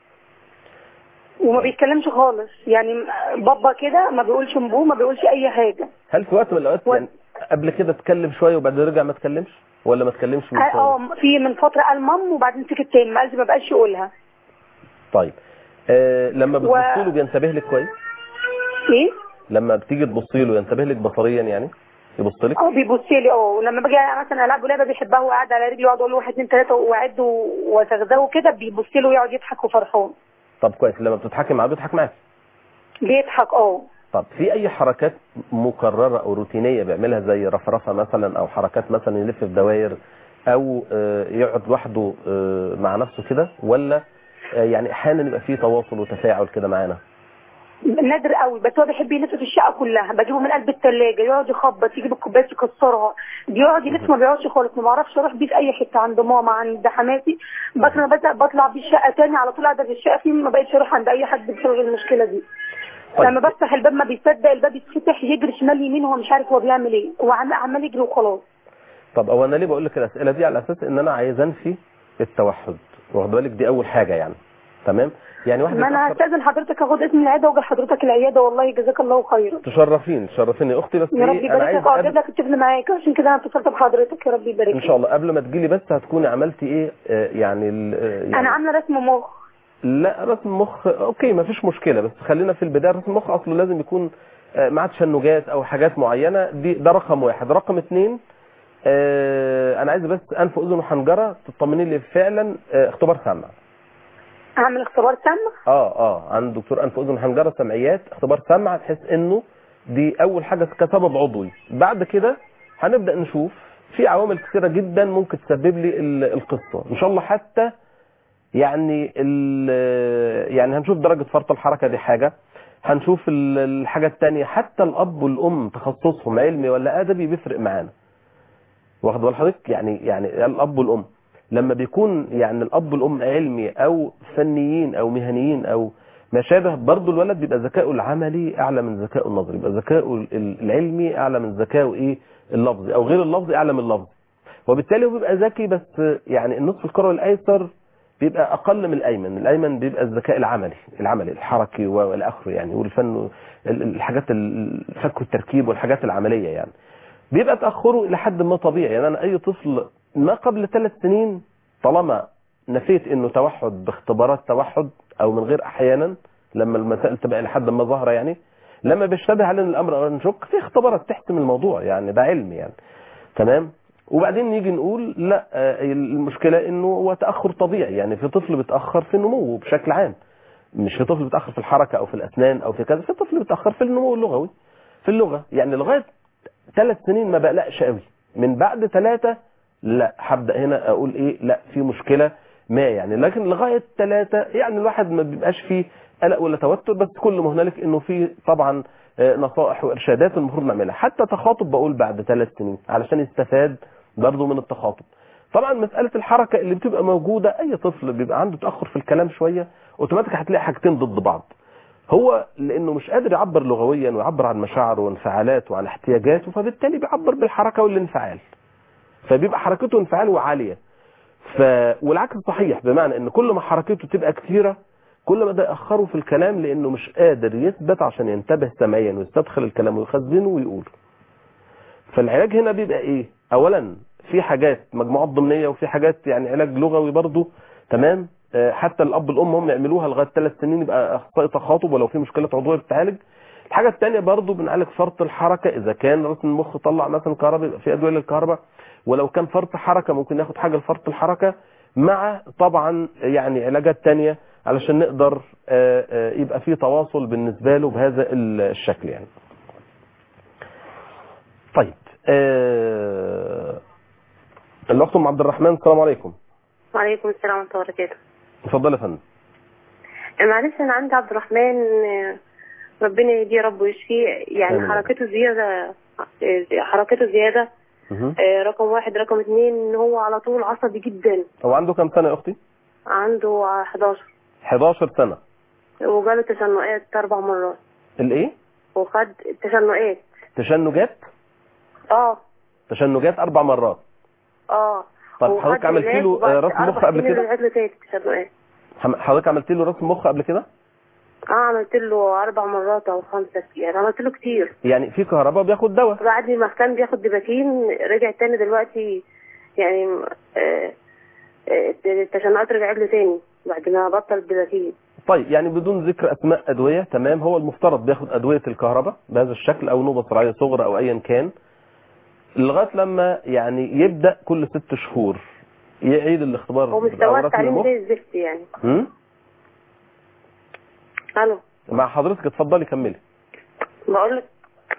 Speaker 2: وما بيتكلمش خالص يعني بابا كده ما بيقولش مبو ما بيقولش اي حاجه
Speaker 1: هل في وقت من الاوقات
Speaker 2: و-
Speaker 1: يعني قبل كده اتكلم شويه وبعدين رجع ما اتكلمش ولا ما اتكلمش من
Speaker 2: اه
Speaker 1: شويه
Speaker 2: آه، في من فتره قال مام وبعدين سكت تاني ما قالش ما بقاش يقولها
Speaker 1: طيب آه لما
Speaker 2: و-
Speaker 1: بتبصي له بينتبه لك كويس
Speaker 2: ايه
Speaker 1: لما بتيجي تبصي له ينتبه لك بصريا يعني يبص لك
Speaker 2: اه بيبص لي اه ولما باجي مثلا العب لعبه بيحبها وقاعد على رجلي واقعد اقول له واحد اتنين تلاته واعد واسغزه كده بيبص له ويقعد يضحك وفرحان
Speaker 1: طب كويس لما بتضحكي معاه بيضحك معاك
Speaker 2: بيضحك اه
Speaker 1: طب في اي حركات مكرره او روتينيه بيعملها زي رفرفه مثلا او حركات مثلا يلف في دوائر او آه، يقعد لوحده آه، مع نفسه كده ولا آه، يعني احيانا يبقى فيه تواصل وتفاعل كده معانا
Speaker 2: نادر قوي بس هو بيحب يلف في الشقه كلها بجيبه من قلب الثلاجه يقعد يخبط يجيب الكوبايات يكسرها بيقعد يلف ما بيقعدش خالص ما بعرفش اروح بيه في اي حته عند ماما عند حماتي بس انا بزهق بطلع بيه الشقه تاني على طول قاعده في الشقه فيه ما بقتش اروح عند اي حد بسبب المشكله دي
Speaker 1: طيب.
Speaker 2: لما بفتح الباب ما بيصدق الباب يتفتح يجري شمال يمين وهو مش عارف هو بيعمل ايه هو عم- عمال يجري وخلاص
Speaker 1: طب هو انا ليه بقول لك الاسئله دي على اساس ان انا عايز انفي التوحد واخد بالك دي اول حاجه يعني تمام يعني واحد
Speaker 2: ما انا
Speaker 1: يتأخر-
Speaker 2: هستاذن حضرتك اخد اسم العياده واجي حضرتك العياده والله جزاك الله خيرا
Speaker 1: تشرفين تشرفين يا اختي بس
Speaker 2: يا رب
Speaker 1: ايه انا
Speaker 2: يبارك
Speaker 1: عايز
Speaker 2: لك واجيب
Speaker 1: قبل-
Speaker 2: لك الطفل معاك عشان كده انا اتصلت بحضرتك يا رب يبارك
Speaker 1: ان
Speaker 2: لك
Speaker 1: شاء الله قبل ما تجيلي بس هتكوني عملتي ايه آه، يعني, ال- آه، يعني
Speaker 2: انا عامله رسم مخ
Speaker 1: لا رسم مخ اوكي ما فيش مشكله بس خلينا في البدايه رسم مخ اصله لازم يكون آه، مع تشنجات او حاجات معينه دي ده رقم واحد رقم اثنين آه، انا عايز بس انف واذن وحنجره تطمني لي فعلا آه، اختبار سمع
Speaker 2: اعمل اختبار سمع
Speaker 1: اه اه عند دكتور انف واذن وحنجره سمعيات اختبار سمع بحيث انه دي اول حاجه كسبب عضوي بعد كده هنبدا نشوف في عوامل كثيره جدا ممكن تسبب لي ال- القصه ان شاء الله حتى يعني ال- يعني هنشوف درجه فرط الحركه دي حاجه هنشوف ال- الحاجه الثانيه حتى الاب والام تخصصهم علمي ولا ادبي بيفرق معانا واخد بال حضرتك يعني يعني الاب والام لما بيكون يعني الاب والام علمي او فنيين او مهنيين او ما شابه برضه الولد بيبقى ذكائه العملي اعلى من ذكائه النظري يبقى ذكائه ال- العلمي اعلى من ذكائه ايه اللفظي او غير اللفظي اعلى من اللفظي وبالتالي هو بيبقى ذكي بس يعني النصف الكروي الايسر بيبقى اقل من الايمن الايمن بيبقى الذكاء العملي العملي الحركي والى اخره يعني والفن ال- الحاجات الفك والتركيب والحاجات العمليه يعني بيبقى تاخره الى حد ما طبيعي يعني انا اي طفل ما قبل ثلاث سنين طالما نفيت انه توحد باختبارات توحد او من غير احيانا لما المسائل تبقى الى حد ما ظاهره يعني لما بيشتبه علينا الامر او نشك في اختبارات تحتم الموضوع يعني ده علم يعني تمام وبعدين نيجي نقول لا آه، المشكله انه هو تاخر طبيعي يعني في طفل بيتاخر في نموه بشكل عام مش في طفل بيتاخر في الحركه او في الاسنان او في كذا في طفل بيتاخر في النمو اللغوي في اللغه يعني لغايه ثلاث سنين ما بقلقش قوي من بعد ثلاثة لا هبدا هنا اقول ايه لا في مشكله ما يعني لكن لغايه ثلاثة يعني الواحد ما بيبقاش فيه قلق ولا توتر بس كل ما هنالك انه في طبعا آه، نصائح وارشادات المفروض نعملها حتى تخاطب بقول بعد ثلاث سنين علشان يستفاد برضه من التخاطب طبعا مساله الحركه اللي بتبقى موجوده اي طفل بيبقى عنده تاخر في الكلام شويه اوتوماتيك هتلاقي حاجتين ضد بعض هو لانه مش قادر يعبر لغويا ويعبر عن مشاعره وانفعالاته وعن احتياجاته فبالتالي بيعبر بالحركه والانفعال فبيبقى حركته وانفعاله عاليه ف والعكس صحيح بمعنى ان كل ما حركته تبقى كثيره كل ما ده ياخره في الكلام لانه مش قادر يثبت عشان ينتبه سمعيا ويستدخل الكلام ويخزنه ويقول فالعلاج هنا بيبقى ايه اولا في حاجات مجموعات ضمنيه وفي حاجات يعني علاج لغوي برضه تمام آه، حتى الاب والام هم يعملوها لغايه ثلاث سنين يبقى اخطاء تخاطب ولو في مشكله عضويه بتتعالج الحاجه الثانيه برضه بنعالج فرط الحركه اذا كان رسم المخ طلع مثلا كهرباء يبقى في ادويه للكهرباء ولو كان فرط حركه ممكن ناخد حاجه لفرط الحركه مع طبعا يعني علاجات تانية علشان نقدر آه، آه، يبقى في تواصل بالنسبه له بهذا الشكل يعني طيب آه، الاخت ام عبد الرحمن السلام عليكم
Speaker 3: وعليكم السلام ورحمة الله وبركاته
Speaker 1: اتفضل يا فندم
Speaker 3: معلش أنا عندي عبد الرحمن آه، ربنا يهديه رب ويشفيه يعني
Speaker 1: آمين.
Speaker 3: حركته زيادة آه، حركته زيادة
Speaker 1: مهم.
Speaker 3: آه، رقم واحد رقم اتنين إن هو على طول عصبي جدا
Speaker 1: هو عنده كام سنه يا اختي
Speaker 3: عنده 11
Speaker 1: 11 سنه
Speaker 3: وجاله تشنقات أربع مرات
Speaker 1: الايه
Speaker 3: وخد تشنقات
Speaker 1: تشنجات
Speaker 3: اه
Speaker 1: تشنجات اربع مرات
Speaker 3: اه
Speaker 1: طب
Speaker 3: وخد
Speaker 1: حضرتك عملت
Speaker 3: علاج
Speaker 1: له
Speaker 3: وبعد
Speaker 1: آه، رسم
Speaker 3: أربع
Speaker 1: مخ قبل
Speaker 3: سنين
Speaker 1: كده
Speaker 3: رجعت له تاني تشنقات
Speaker 1: حم- حضرتك عملت له رسم مخ قبل كده
Speaker 3: اه عملت له أربع مرات أو خمسة يعني عملت له كتير
Speaker 1: يعني في كهرباء بياخد دواء
Speaker 3: بعد ما كان بياخد دباتين رجع تاني دلوقتي يعني آه، آه، التشنقات رجعت له تاني بعد ما بطل الدباتين
Speaker 1: طيب يعني بدون ذكر اسماء ادويه تمام هو المفترض بياخد ادويه الكهرباء بهذا الشكل او نوبه صرعيه صغرى او ايا كان لغايه لما يعني يبدا كل ست شهور يعيد الاختبار
Speaker 3: هو
Speaker 1: أو
Speaker 3: مستواه
Speaker 1: رسم
Speaker 3: التعليمي
Speaker 1: المخ.
Speaker 3: زي الزفت يعني
Speaker 1: هم؟
Speaker 3: الو
Speaker 1: مع حضرتك اتفضلي كملي
Speaker 3: بقول لك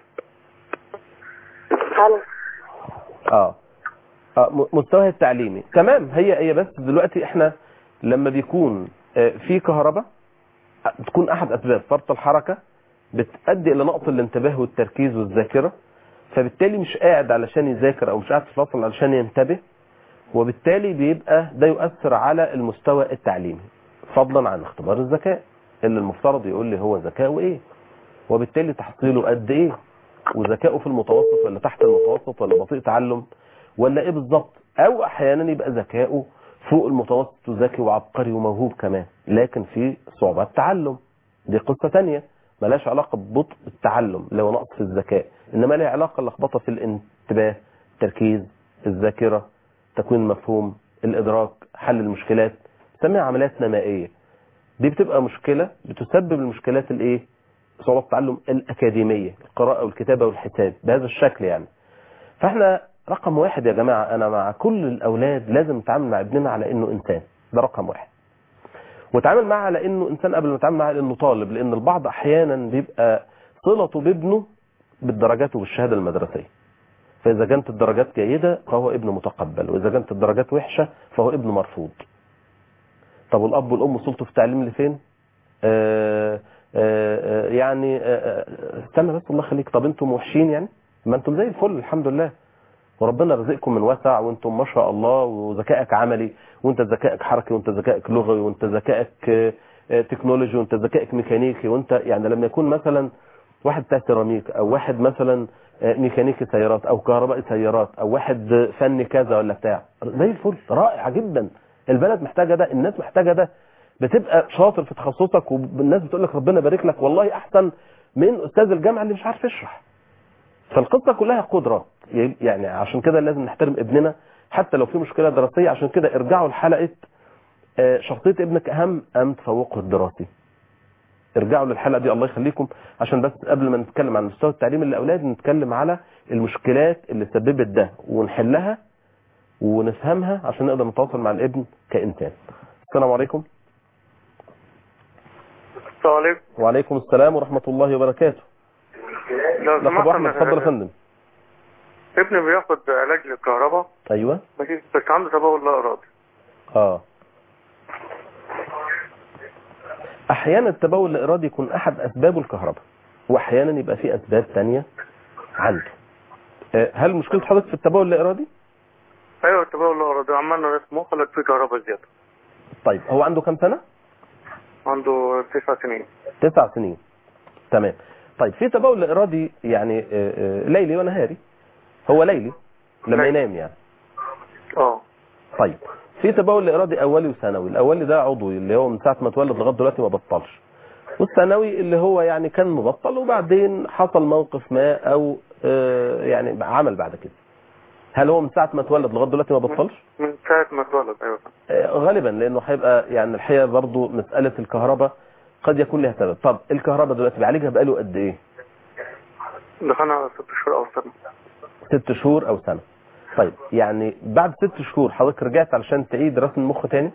Speaker 3: الو
Speaker 1: اه اه م- مستواها التعليمي تمام هي هي بس دلوقتي احنا لما بيكون آه، في كهرباء آه، تكون احد اسباب فرط الحركه بتؤدي الى نقص الانتباه والتركيز والذاكره فبالتالي مش قاعد علشان يذاكر او مش قاعد في الفصل علشان ينتبه وبالتالي بيبقى ده يؤثر على المستوى التعليمي فضلا عن اختبار الذكاء اللي المفترض يقول لي هو ذكاؤه ايه وبالتالي تحصيله قد ايه وذكائه في المتوسط ولا تحت المتوسط ولا بطيء تعلم ولا ايه بالظبط او احيانا يبقى ذكائه فوق المتوسط وذكي وعبقري وموهوب كمان لكن في صعوبات تعلم دي قصة تانية ملاش علاقة ببطء التعلم اللي هو نقص في الذكاء انما لها علاقة اللخبطة في الانتباه التركيز الذاكرة تكوين المفهوم الادراك حل المشكلات سميها عمليات نمائية دي بتبقى مشكلة بتسبب المشكلات الايه صعوبة التعلم الأكاديمية القراءة والكتابة والحساب بهذا الشكل يعني فاحنا رقم واحد يا جماعة أنا مع كل الأولاد لازم نتعامل مع ابننا على إنه إنسان ده رقم واحد وتعامل معه على إنه إنسان قبل ما نتعامل معه على إنه طالب لأن البعض أحيانا بيبقى صلته بابنه بالدرجات وبالشهادة المدرسية فإذا كانت الدرجات جيدة فهو ابن متقبل وإذا كانت الدرجات وحشة فهو ابن مرفوض طب والأب والأم وصلتوا في التعليم لفين؟ آه آه، يعني آه، آه، استنى بس الله يخليك طب انتم وحشين يعني ما انتم زي الفل الحمد لله وربنا رزقكم من وسع وانتم ما شاء الله وذكائك عملي وانت ذكائك حركي وانت ذكائك لغوي وانت ذكائك آه، آه، تكنولوجي وانت ذكائك ميكانيكي وانت يعني لما يكون مثلا واحد بتاع سيراميك او واحد مثلا آه، ميكانيكي سيارات او كهربائي سيارات او واحد آه، فني كذا ولا بتاع زي الفل رائع جدا البلد محتاجه ده الناس محتاجه ده بتبقى شاطر في تخصصك والناس بتقول لك ربنا يبارك لك والله احسن من استاذ الجامعه اللي مش عارف يشرح فالقصه كلها قدرات يعني عشان كده لازم نحترم ابننا حتى لو في مشكله دراسيه عشان كده ارجعوا لحلقه آه، شخصيه ابنك اهم ام تفوقه الدراسي ارجعوا للحلقه دي الله يخليكم عشان بس قبل ما نتكلم عن مستوى التعليم للاولاد نتكلم على المشكلات اللي سببت ده ونحلها ونفهمها عشان نقدر نتواصل مع الابن كانسان السلام عليكم
Speaker 4: السلام عليكم
Speaker 1: وعليكم السلام ورحمة الله وبركاته
Speaker 4: لو
Speaker 1: لقب
Speaker 4: سمحت
Speaker 1: أحمد اتفضل يا
Speaker 4: أنا-
Speaker 1: فندم
Speaker 4: ابني بياخد علاج للكهرباء
Speaker 1: أيوة
Speaker 4: ماشي بس عنده تبول لا ارادي
Speaker 1: آه أحيانا التبول الإرادي يكون أحد أسبابه الكهرباء وأحيانا يبقى في أسباب تانية عنده آه، هل مشكلة حضرتك في التبول الإرادي؟
Speaker 4: ايوه التبول لا ارادي عملنا رسم مخ لك فيه كهرباء زياده
Speaker 1: طيب هو عنده كام سنة؟
Speaker 4: عنده تسع سنين
Speaker 1: تسع سنين تمام طيب في تبول إرادي يعني آه، آه، ليلي ونهاري هو ليلي لما
Speaker 4: ليلي.
Speaker 1: ينام يعني
Speaker 4: اه
Speaker 1: طيب في تبول ارادي اولي وثانوي الاولي ده عضوي اللي هو من ساعه ما اتولد لغايه دلوقتي ما بطلش والثانوي اللي هو يعني كان مبطل وبعدين حصل موقف ما او آه، يعني عمل بعد كده هل هو من ساعه ما اتولد لغايه دلوقتي ما بطلش
Speaker 4: من ساعه ما اتولد ايوه
Speaker 1: آه، غالبا لانه هيبقى يعني الحقيقه برضو مساله الكهرباء قد يكون لها سبب طب الكهرباء دلوقتي بيعالجها بقاله قد ايه
Speaker 4: دخلنا على ست شهور او سنه
Speaker 1: ست شهور او سنه طيب يعني بعد ست شهور حضرتك رجعت علشان تعيد رسم المخ تاني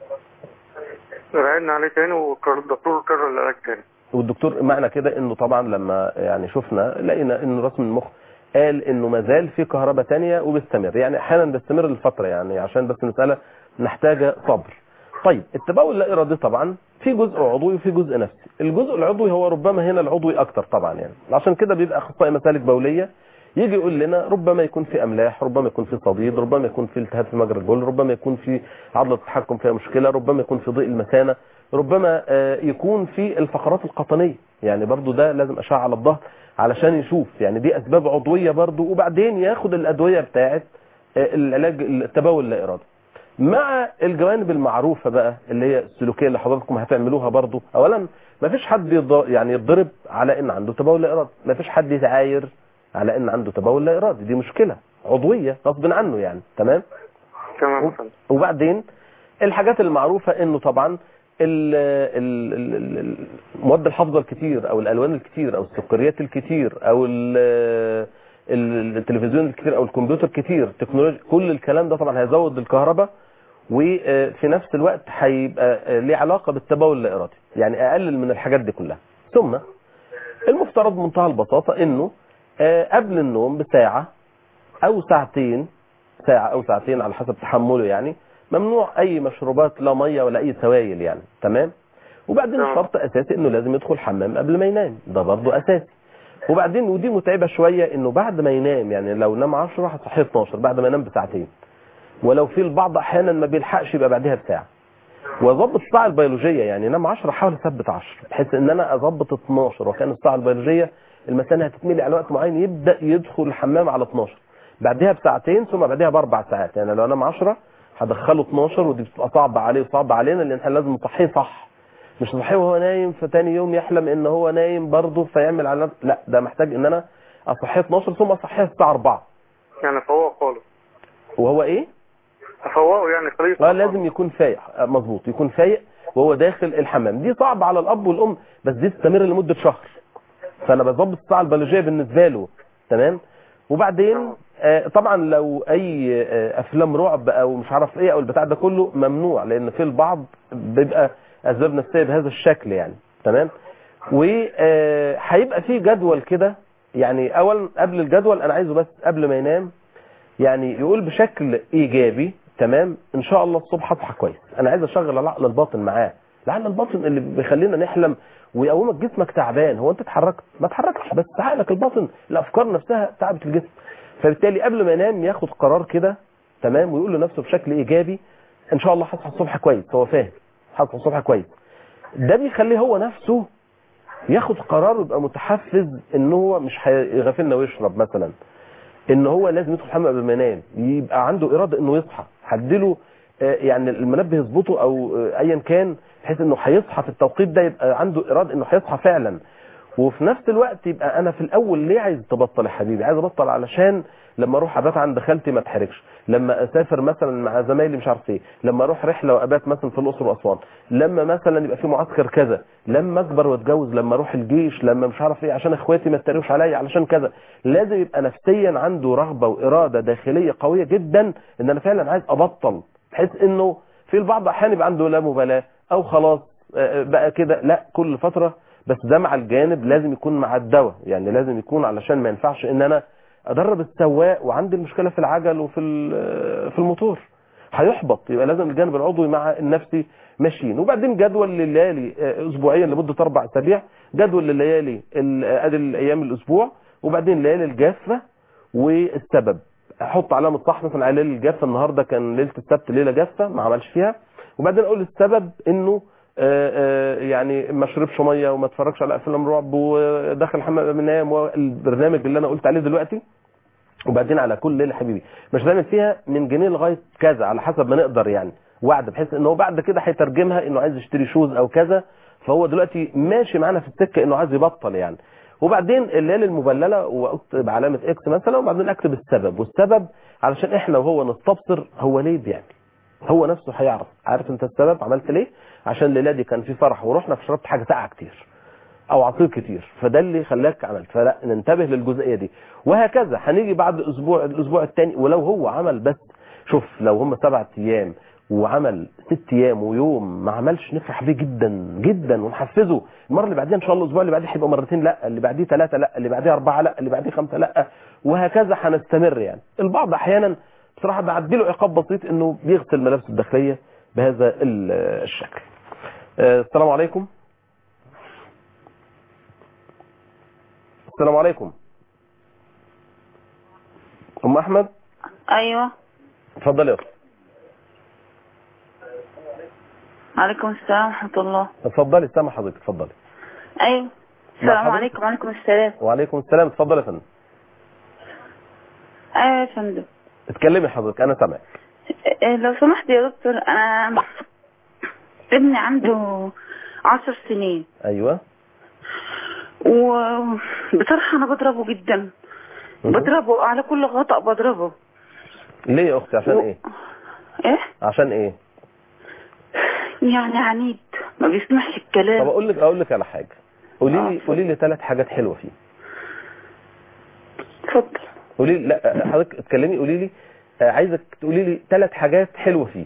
Speaker 4: رجعنا عليه تاني والدكتور كرر العلاج تاني
Speaker 1: والدكتور معنى كده انه طبعا لما يعني شفنا لقينا انه رسم المخ قال انه ما زال في كهرباء تانية وبيستمر يعني احيانا بيستمر لفتره يعني عشان بس المساله محتاجه صبر طيب التبول لا ارادي طبعا في جزء عضوي وفي جزء نفسي الجزء العضوي هو ربما هنا العضوي اكتر طبعا يعني عشان كده بيبقى اخصائي مسالك بوليه يجي يقول لنا ربما يكون في املاح ربما يكون في صديد ربما يكون في التهاب في مجرى البول ربما يكون في عضله التحكم فيها مشكله ربما يكون في ضيق المثانه ربما آه، يكون في الفقرات القطنيه يعني برضو ده لازم اشعه على الظهر علشان يشوف يعني دي اسباب عضويه برضو وبعدين ياخد الادويه بتاعه آه، العلاج التبول اللا ارادي مع الجوانب المعروفة بقى اللي هي السلوكية اللي حضراتكم هتعملوها برضو اولا ما فيش حد يض- يعني يتضرب على ان عنده تبول لا ارادي ما فيش حد يتعاير على ان عنده تبول لا ارادي دي مشكلة عضوية غصب عنه يعني تمام
Speaker 4: تمام يا فندم
Speaker 1: وبعدين الحاجات المعروفة انه طبعا ال- ال- ال- ال- ال- المواد الحافظة الكتير او الالوان الكتير او السكريات الكتير او ال- ال- التلفزيون الكتير او الكمبيوتر الكتير تكنولوجيا كل الكلام ده طبعا هيزود الكهرباء وفي نفس الوقت هيبقى ليه علاقة بالتبول اللا ارادي يعني اقلل من الحاجات دي كلها ثم المفترض بمنتهى البساطه انه آه، قبل النوم بساعه او ساعتين ساعه او ساعتين على حسب تحمله يعني ممنوع اي مشروبات لا ميه ولا اي سوائل يعني تمام وبعدين
Speaker 4: تمام.
Speaker 1: شرط اساسي انه لازم يدخل الحمام قبل ما ينام ده برضه اساسي وبعدين ودي متعبه شويه انه بعد ما ينام يعني لو نام 10 هتصحيه 12 بعد ما ينام بساعتين ولو في البعض احيانا ما بيلحقش يبقى بعدها بساعه واظبط الساعه البيولوجيه يعني انام 10 احاول اثبت 10 بحيث ان انا اظبط 12 وكان الساعه البيولوجيه المثانه هتتملي على وقت معين يبدا يدخل الحمام على 12 بعدها بساعتين ثم بعدها باربع ساعات يعني لو انام 10 هدخله 12 ودي بتبقى صعبه عليه وصعبه علينا لان احنا لازم نصحيه صح مش نصحيه وهو نايم فتاني يوم يحلم ان هو نايم برضه فيعمل على لا ده محتاج ان انا اصحيه 12 ثم اصحيه الساعه 4
Speaker 4: يعني فوق خالص
Speaker 1: وهو ايه؟
Speaker 4: افوقه يعني خليه
Speaker 1: اه لازم يكون فايق آه، مظبوط يكون فايق وهو داخل الحمام دي صعبة على الاب والام بس دي تستمر لمدة شهر فانا بظبط الساعة البيولوجية بالنسبة له تمام وبعدين آه، طبعا لو اي آه، افلام رعب او مش عارف ايه او البتاع ده كله ممنوع لان في البعض بيبقى اسباب نفسيه بهذا الشكل يعني تمام وهيبقى في جدول كده يعني اول قبل الجدول انا عايزه بس قبل ما ينام يعني يقول بشكل ايجابي تمام ان شاء الله الصبح اصحى كويس انا عايز اشغل العقل الباطن معاه العقل الباطن اللي بيخلينا نحلم ويقومك جسمك تعبان هو انت اتحركت ما اتحركش بس عقلك الباطن الافكار نفسها تعبت الجسم فبالتالي قبل ما ينام ياخد قرار كده تمام ويقول لنفسه بشكل ايجابي ان شاء الله هصحى الصبح كويس هو فاهم هصحى الصبح كويس ده بيخليه هو نفسه ياخد قرار ويبقى متحفز ان هو مش هيغفلنا ويشرب مثلا ان هو لازم يدخل الحمام قبل ما ينام يبقى عنده اراده انه يصحى حدله آه، يعني المنبه يظبطه او آه، ايا كان بحيث انه هيصحى في التوقيت ده يبقى عنده اراده انه هيصحى فعلا وفي نفس الوقت يبقى انا في الاول ليه عايز تبطل يا حبيبي عايز ابطل علشان لما اروح ابات عند خالتي ما اتحرجش لما اسافر مثلا مع زمايلي مش عارف ايه لما اروح رحله وابات مثلا في الاقصر واسوان لما مثلا يبقى في معسكر كذا لما اكبر واتجوز لما اروح الجيش لما مش عارف ايه عشان اخواتي ما يتريقوش عليا علشان كذا لازم يبقى نفسيا عنده رغبه واراده داخليه قويه جدا ان انا فعلا عايز ابطل بحيث انه في البعض احيانا يبقى عنده لا مبالاه او خلاص آه، بقى كده لا كل فتره بس ده مع الجانب لازم يكون مع الدواء يعني لازم يكون علشان ما ينفعش ان انا ادرب السواق وعندي المشكله في العجل وفي ال- في الموتور هيحبط يبقى لازم الجانب العضوي مع النفسي ماشيين وبعدين جدول لليالي آه، اسبوعيا لمده اربع اسابيع جدول لليالي ال- آه، ادي الايام الاسبوع وبعدين ليالي الجافه والسبب احط علامه صح مثلا على ليله الجافه النهارده كان ليله السبت ليله جافه ما عملش فيها وبعدين اقول السبب انه آه، آه، يعني ما شربش ميه وما اتفرجش على افلام رعب ودخل الحمام قبل ما ينام والبرنامج اللي انا قلت عليه دلوقتي وبعدين على كل ليله حبيبي مش هنعمل فيها من جنيه لغايه كذا على حسب ما نقدر يعني وعد بحيث ان هو بعد كده هيترجمها انه عايز يشتري شوز او كذا فهو دلوقتي ماشي معانا في السكه انه عايز يبطل يعني وبعدين الليالي المبلله واكتب علامه اكس مثلا وبعدين اكتب السبب والسبب علشان احنا وهو نستبصر هو ليه بيعمل هو نفسه هيعرف عارف انت السبب عملت ليه عشان الليله دي كان في فرح ورحنا فشربت حاجه ساقعه كتير او عصير كتير فده اللي خلاك عملت فلا ننتبه للجزئيه دي وهكذا هنيجي بعد اسبوع الاسبوع الثاني ولو هو عمل بس شوف لو هم سبعة ايام وعمل ست ايام ويوم ما عملش نفرح بيه جدا جدا ونحفزه المره اللي بعديها ان شاء الله الاسبوع اللي بعديه هيبقى مرتين لا اللي بعديه ثلاثه لا اللي بعديه اربعه لا اللي بعديه خمسه لا وهكذا هنستمر يعني البعض احيانا بصراحه بعدي له عقاب بسيط انه بيغسل ملابسه الداخليه بهذا ال- الشكل آه، السلام عليكم السلام عليكم ام احمد
Speaker 5: ايوه
Speaker 1: اتفضلي يا اختي
Speaker 5: عليكم السلام ورحمة الله
Speaker 1: اتفضلي سامع حضرتك اتفضلي
Speaker 5: ايوه السلام
Speaker 1: مرحبا.
Speaker 5: عليكم وعليكم السلام
Speaker 1: وعليكم السلام اتفضلي يا فندم
Speaker 5: ايوه يا فندم
Speaker 1: اتكلمي حضرتك انا سامعك
Speaker 5: إيه، لو سمحت يا دكتور انا ابني عنده عشر سنين
Speaker 1: ايوه
Speaker 5: وبصراحة انا بضربه جدا
Speaker 1: مهم.
Speaker 5: بضربه على كل خطأ بضربه
Speaker 1: ليه يا اختي عشان
Speaker 5: و-
Speaker 1: ايه
Speaker 5: ايه
Speaker 1: عشان ايه
Speaker 5: يعني عنيد ما بيسمعش
Speaker 1: طب
Speaker 5: الكلام
Speaker 1: اقول لك اقول لك على حاجه قولي لي
Speaker 5: آه، اتفضل.
Speaker 1: قولي لي ثلاث حاجات حلوه فيه
Speaker 5: اتفضل
Speaker 1: قولي لي لا حضرتك اتكلمي قولي لي آه، عايزك تقولي لي ثلاث حاجات حلوه فيه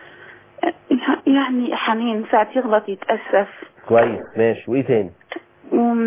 Speaker 5: يعني حنين ساعات يغلط يتأسف
Speaker 1: كويس ماشي وايه تاني
Speaker 5: و...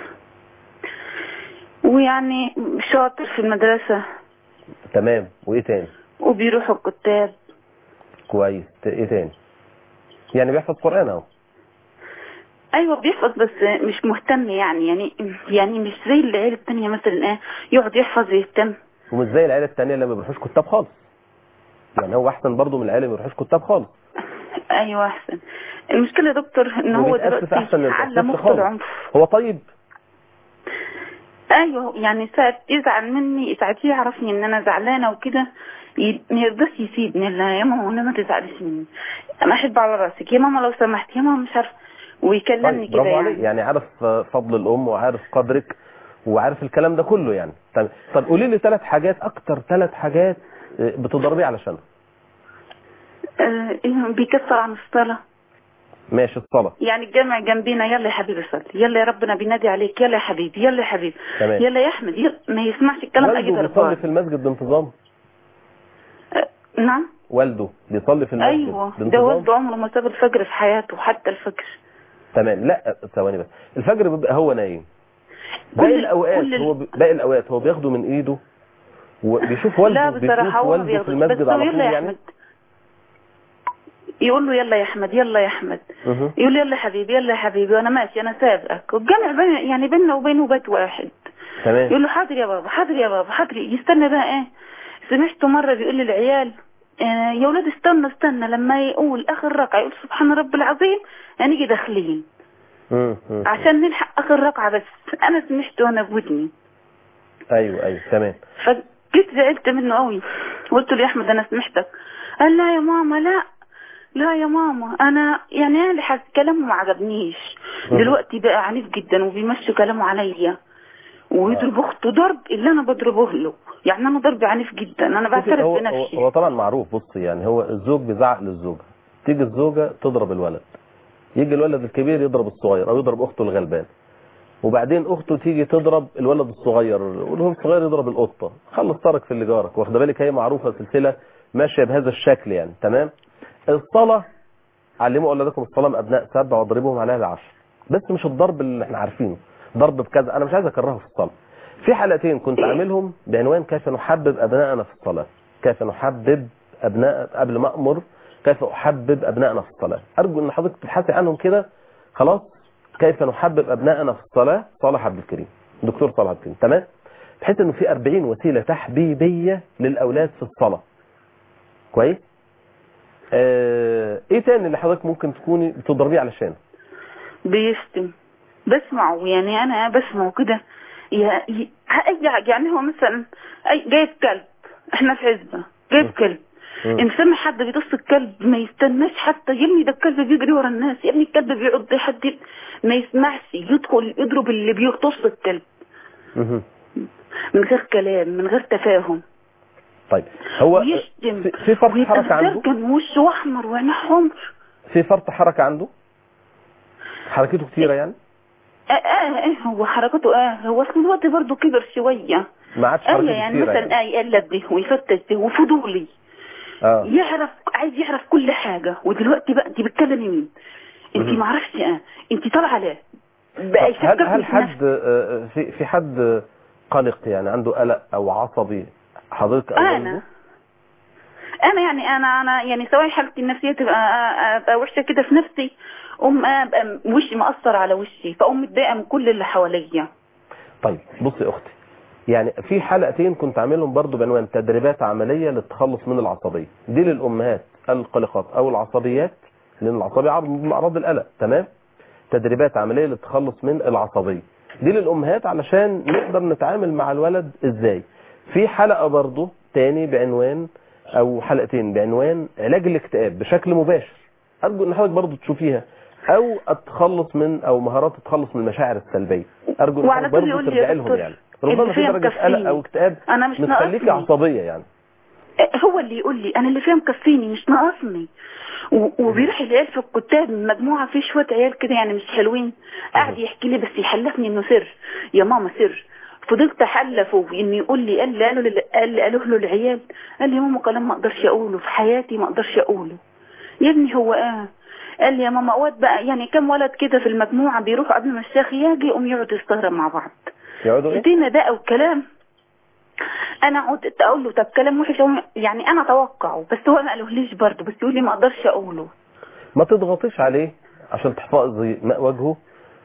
Speaker 5: ويعني شاطر في المدرسة
Speaker 1: تمام وايه تاني
Speaker 5: وبيروح الكتاب
Speaker 1: كويس ت- ايه تاني يعني بيحفظ قرآن اهو
Speaker 5: ايوه بيحفظ بس مش مهتم يعني يعني يعني مش زي العيال التانية مثلا ايه يقعد يحفظ ويهتم
Speaker 1: ومش زي العيله التانية اللي ما بيروحوش كتاب خالص يعني هو احسن برضه من العيله اللي ما بيروحوش كتاب خالص
Speaker 5: ايوه احسن المشكلة يا دكتور ان هو
Speaker 1: وبيتأسس
Speaker 5: دلوقتي
Speaker 1: احسن من
Speaker 5: علم
Speaker 1: التأسيس
Speaker 5: مخه
Speaker 1: خالص
Speaker 5: العنف
Speaker 1: هو طيب
Speaker 5: ايوه يعني ساعة يزعل مني ساعة يعرفني ان انا زعلانة وكده ي- ما يرضاش يسيبني لا يا ماما وانا ما تزعليش مني انا احب على راسك يا ماما لو سمحت يا ماما مش عارفه ويكلمني
Speaker 1: طيب
Speaker 5: كده
Speaker 1: برافو عليك
Speaker 5: يعني
Speaker 1: يعني عارف فضل الام وعارف قدرك وعارف الكلام ده كله يعني طب طب قولي لي ثلاث حاجات اكتر ثلاث حاجات بتضربيه علشانها
Speaker 5: آه، إيه، بيكسر عن الصلاة
Speaker 1: ماشي الصلاه
Speaker 5: يعني الجامع جنبينا يلا يا حبيبي صلي يلا يا ربنا بينادي عليك يلا يا حبيبي يلا يا حبيبي
Speaker 1: تمام.
Speaker 5: يلا يا احمد يلا ما يسمعش الكلام اجي
Speaker 1: والده
Speaker 5: ضربان
Speaker 1: بيصلي في المسجد بانتظام
Speaker 5: آه، نعم
Speaker 1: والده بيصلي في المسجد
Speaker 5: ايوه ده
Speaker 1: بانتظام
Speaker 5: والده عمره ما ساب الفجر في حياته حتى الفجر
Speaker 1: تمام لا ثواني بس الفجر بيبقى هو نايم باقي
Speaker 5: كل-
Speaker 1: الاوقات
Speaker 5: كل ال-
Speaker 1: هو ب- باقي الاوقات هو بياخده من ايده وبيشوف والده
Speaker 5: لا بصراحة
Speaker 1: بيشوف
Speaker 5: هو ما
Speaker 1: والده في
Speaker 5: بياخدش
Speaker 1: المسجد
Speaker 5: بس
Speaker 1: على
Speaker 5: هو
Speaker 1: طول
Speaker 5: يلا يا
Speaker 1: يعني
Speaker 5: احمد يقول له يلا يا احمد يلا يا احمد
Speaker 1: مه.
Speaker 5: يقول لي يلا يا حبيبي يلا يا حبيبي وانا ماشي انا سابقك والجامع بين يعني بيننا وبينه بيت واحد
Speaker 1: تمام
Speaker 5: يقول له حاضر يا بابا حاضر يا بابا حاضر يستنى بقى ايه سمعته مرة بيقول للعيال آه، يا ولاد استنى استنى لما يقول اخر ركعة يقول سبحان رب العظيم هنيجي داخلين
Speaker 1: مم. مم.
Speaker 5: عشان نلحق اخر ركعة بس انا سمعته وانا بودني
Speaker 1: ايوه ايوه تمام
Speaker 5: فجيت زعلت منه قوي قلت له يا احمد انا سمحتك قال لا يا ماما لا لا يا ماما انا يعني انا اللي حس كلامه ما عجبنيش
Speaker 1: مم.
Speaker 5: دلوقتي بقى عنيف جدا وبيمشي كلامه عليا ويضرب اخته ضرب اللي انا بضربه له يعني انا ضرب عنيف جدا انا بعترف
Speaker 1: هو, هو,
Speaker 5: بنفسي
Speaker 1: هو طبعا معروف بص يعني هو الزوج بيزعق للزوجه تيجي الزوجه تضرب الولد يجي الولد الكبير يضرب الصغير او يضرب اخته الغلبان وبعدين اخته تيجي تضرب الولد الصغير والهو الصغير يضرب القطه خلص ترك في اللي جارك واخده بالك هي معروفه سلسله ماشيه بهذا الشكل يعني تمام الصلاه علموا اولادكم الصلاه من ابناء سبع واضربوهم عليها العشر بس مش الضرب اللي احنا عارفينه ضرب بكذا انا مش عايز اكرهه في الصلاه في حلقتين كنت عاملهم بعنوان كيف نحبب ابنائنا في الصلاه كيف نحبب ابناء قبل ما امر كيف احبب ابنائنا في الصلاه ارجو ان حضرتك تبحثي عنهم كده خلاص كيف نحبب ابنائنا في الصلاه صالح عبد الكريم دكتور صالح عبد الكريم تمام بحيث انه في 40 وسيله تحبيبيه للاولاد في الصلاه كويس آه ايه تاني اللي حضرتك ممكن تكوني بتضربيه علشان
Speaker 5: بيشتم بسمعه يعني انا بسمعه كده يا- ي- اي حاجة يعني هو مثلا اي جايب كلب احنا في عزبة جايب كلب
Speaker 1: مم.
Speaker 5: ان سمع حد بيدص الكلب ما يستناش حتى يا ابني ده الكلب بيجري ورا الناس يا ابني الكلب بيعض حد ما يسمعش يدخل يضرب اللي بيقتص الكلب
Speaker 1: مهم.
Speaker 5: من غير كلام من غير تفاهم
Speaker 1: طيب هو
Speaker 5: ويشتم
Speaker 1: في- في فرط
Speaker 5: ويبقى
Speaker 1: حركه عنده
Speaker 5: كان وشه احمر وعينيه حمر
Speaker 1: في فرط حركه عنده حركته كتيره يعني
Speaker 5: اه اه اه هو حركته اه هو اصل دلوقتي برضه كبر شويه
Speaker 1: ما عادش
Speaker 5: ايوه
Speaker 1: حركته
Speaker 5: يعني
Speaker 1: كتيره
Speaker 5: مثلا
Speaker 1: يعني.
Speaker 5: اه يقلب به ويفتش به وفضولي
Speaker 1: اه
Speaker 5: يعرف عايز يعرف كل حاجة ودلوقتي بقى انت بتكلمي مين انت
Speaker 1: مهم.
Speaker 5: ما عرفتش اه انت طالعه ليه
Speaker 1: طب
Speaker 5: بقى
Speaker 1: هل
Speaker 5: يفكرني
Speaker 1: هل
Speaker 5: في نفسه.
Speaker 1: حد آه، في في حد قلق يعني عنده قلق او عصبي حضرتك او
Speaker 5: انا
Speaker 1: والده؟
Speaker 5: انا يعني انا انا يعني سواء حالتي النفسيه تبقى ابقى وحشه كده في نفسي ام ابقى وشي مأثر على وشي فاقوم متضايقه من كل اللي حواليا
Speaker 1: طيب بصي يا اختي يعني في حلقتين كنت عاملهم برضو بعنوان تدريبات عمليه للتخلص من العصبيه دي للامهات القلقات او العصبيات لان العصبيه عرض من اعراض القلق تمام تدريبات عمليه للتخلص من العصبيه دي للامهات علشان نقدر نتعامل مع الولد ازاي في حلقه برضو تاني بعنوان او حلقتين بعنوان علاج الاكتئاب بشكل مباشر ارجو ان حضرتك برضو تشوفيها او التخلص من او مهارات التخلص من المشاعر السلبيه ارجو ان
Speaker 5: وعلى
Speaker 1: حضرتك
Speaker 5: طول
Speaker 1: برضو
Speaker 5: يقول لي يا
Speaker 1: ترجعي لهم
Speaker 5: دكتور
Speaker 1: يعني ربما
Speaker 5: اللي
Speaker 1: في
Speaker 5: فيها
Speaker 1: درجه
Speaker 5: مكفيني.
Speaker 1: قلق او اكتئاب
Speaker 5: انا مش
Speaker 1: متخليكي
Speaker 5: ناقصني
Speaker 1: عصبيه يعني
Speaker 5: هو اللي يقول لي انا اللي فيها مكفيني مش ناقصني و- وبيروح العيال في الكتاب مجموعه في شويه عيال كده يعني مش حلوين قاعد يحكي لي بس يحلفني انه سر يا ماما سر فضلت احلفه انه يقول لي قال لي قالوا لل- قال لي قالوه له العيال قال لي يا ماما كلام ما اقدرش اقوله في حياتي ما اقدرش اقوله يا ابني هو اه قال لي يا ماما اوقات بقى يعني كم ولد كده في المجموعه بيروحوا قبل ما الشيخ يجي يقوم يقعدوا يسهروا مع بعض
Speaker 1: يقعدوا ايه
Speaker 5: ادينا بقى وكلام انا قعدت اقول له طب كلام وحش هو- يعني انا اتوقعه بس هو ما قالهوليش برضه بس يقول لي ما اقدرش اقوله
Speaker 1: ما تضغطيش عليه عشان تحفظي ماء وجهه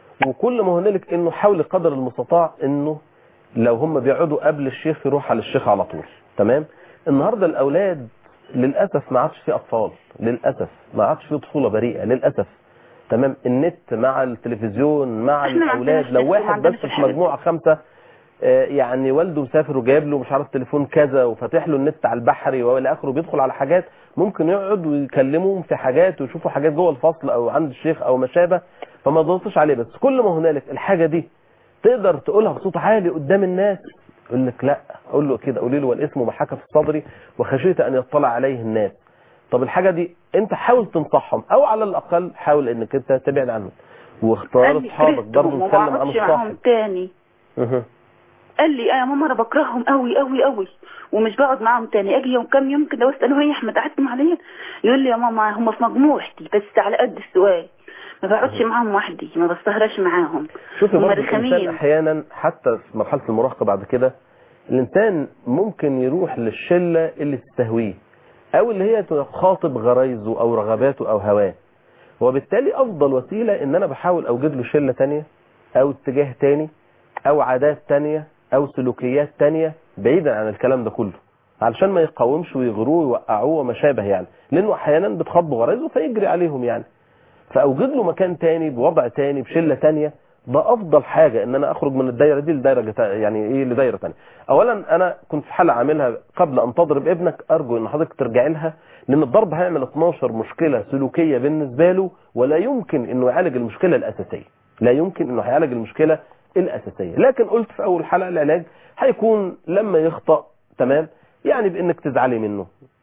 Speaker 1: وكل ما هنالك انه حاولي قدر المستطاع انه لو هم بيقعدوا قبل الشيخ يروح على الشيخ على طول تمام النهارده الاولاد للاسف ما عادش في اطفال للاسف ما عادش في طفوله بريئه للاسف تمام النت مع التلفزيون مع
Speaker 5: إحنا ما
Speaker 1: الاولاد
Speaker 5: عندناش
Speaker 1: لو
Speaker 5: نت وما
Speaker 1: واحد
Speaker 5: عندناش
Speaker 1: بس في
Speaker 5: الحاجات دي.
Speaker 1: مجموعه خمسه آه، يعني والده مسافر وجايب له مش عارف تليفون كذا وفاتح له النت على البحري والى اخره بيدخل على حاجات ممكن يقعد ويكلمهم في حاجات ويشوفوا حاجات جوه الفصل او عند الشيخ او ما شابه فما تضغطش عليه بس كل ما هنالك الحاجه دي تقدر تقولها بصوت عالي قدام الناس يقول لك لا اقول له كده قولي له والاسم ما حكى في صدري وخشيت ان يطلع عليه الناس طب الحاجه دي انت حاول تنصحهم او على الاقل حاول انك انت تبعد عنهم واختار
Speaker 5: قال لي
Speaker 1: اصحابك
Speaker 5: كرهتهم
Speaker 1: برضه
Speaker 5: وما
Speaker 1: اتكلم عن
Speaker 5: اقعدش
Speaker 1: الصاحب
Speaker 5: معاهم تاني
Speaker 1: مه.
Speaker 5: قال لي اه يا ماما انا بكرههم قوي قوي قوي ومش بقعد معاهم تاني اجي يوم كام يوم كده واساله هي احمد قعدت مع عليا يقول لي يا ماما هم في مجموعتي بس على قد السؤال ما بقعدش معاهم وحدي ما بسهرش معاهم
Speaker 1: شوفي
Speaker 5: هم
Speaker 1: برضه الانسان
Speaker 5: رخمين
Speaker 1: احيانا حتى في مرحله المراهقه بعد كده الانسان ممكن يروح للشله اللي تستهويه او اللي هي تخاطب غرايزه او رغباته او هواه وبالتالي افضل وسيله ان انا بحاول اوجد له شله تانية او اتجاه تاني او عادات تانية او سلوكيات تانية بعيدا عن الكلام ده كله علشان ما يقاومش ويغروه ويوقعوه وما شابه يعني لانه احيانا بتخاطبه غرايزه فيجري عليهم يعني فاوجد له مكان تاني بوضع تاني بشله تانية ده افضل حاجه ان انا اخرج من الدايره دي لدايره جتا- يعني ايه لدايره تانية اولا انا كنت في حلقه عاملها قبل ان تضرب ابنك ارجو ان حضرتك ترجعي لها لان الضرب هيعمل 12 مشكله سلوكيه بالنسبه له ولا يمكن انه يعالج المشكله الاساسيه لا يمكن انه هيعالج المشكله الاساسيه لكن قلت في اول حلقه العلاج هيكون لما يخطا تمام يعني بانك تزعلي منه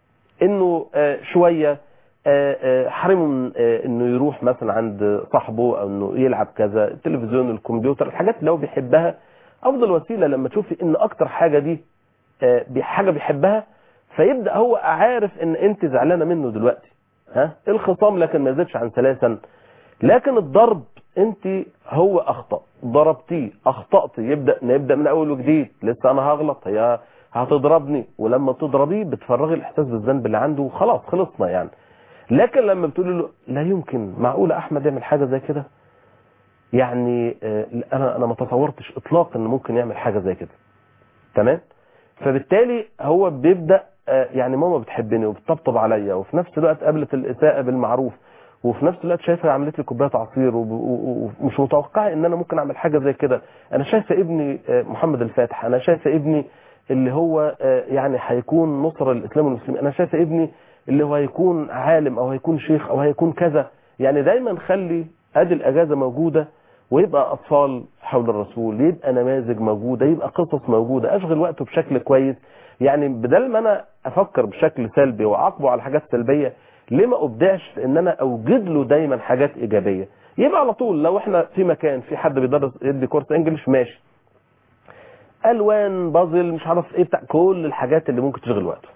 Speaker 1: انه آه، شويه آه، آه، حرمه من آه، انه يروح مثلا عند صاحبه او انه يلعب كذا التلفزيون الكمبيوتر الحاجات اللي هو بيحبها افضل وسيله لما تشوفي ان اكتر حاجه دي آه، بي- حاجه بيحبها فيبدا هو عارف ان انت زعلانه منه دلوقتي ها الخصام لكن ما يزيدش عن ثلاثا لكن الضرب انت هو اخطا ضربتيه اخطات يبدا نبدا من اول وجديد لسه انا هغلط هي هتضربني ولما تضربيه بتفرغي الاحساس بالذنب اللي عنده وخلاص خلصنا يعني لكن لما بتقولي له لا يمكن معقوله احمد يعمل حاجه زي كده يعني آه، انا انا ما تصورتش اطلاقا ان ممكن يعمل حاجه زي كده تمام فبالتالي هو بيبدا آه، يعني ماما بتحبني وبتطبطب عليا وفي نفس الوقت قابلت الاساءه بالمعروف وفي نفس الوقت شايفه عملت لي كوبايه عصير وب- و- ومش متوقعه ان انا ممكن اعمل حاجه زي كده انا شايفه ابني آه، محمد الفاتح انا شايفه ابني اللي هو آه، يعني هيكون نصر الاسلام والمسلمين انا شايفه ابني اللي هو هيكون عالم او هيكون شيخ او هيكون كذا يعني دايما خلي ادي الاجازه موجوده ويبقى اطفال حول الرسول يبقى نماذج موجوده يبقى قصص موجوده اشغل وقته بشكل كويس يعني بدل ما انا افكر بشكل سلبي واعاقبه على حاجات سلبيه ليه ما ابدعش في ان انا اوجد له دايما حاجات ايجابيه يبقى على طول لو احنا في مكان في حد بيدرس يدي كورس انجلش ماشي الوان بازل مش عارف ايه بتاع كل الحاجات اللي ممكن تشغل وقته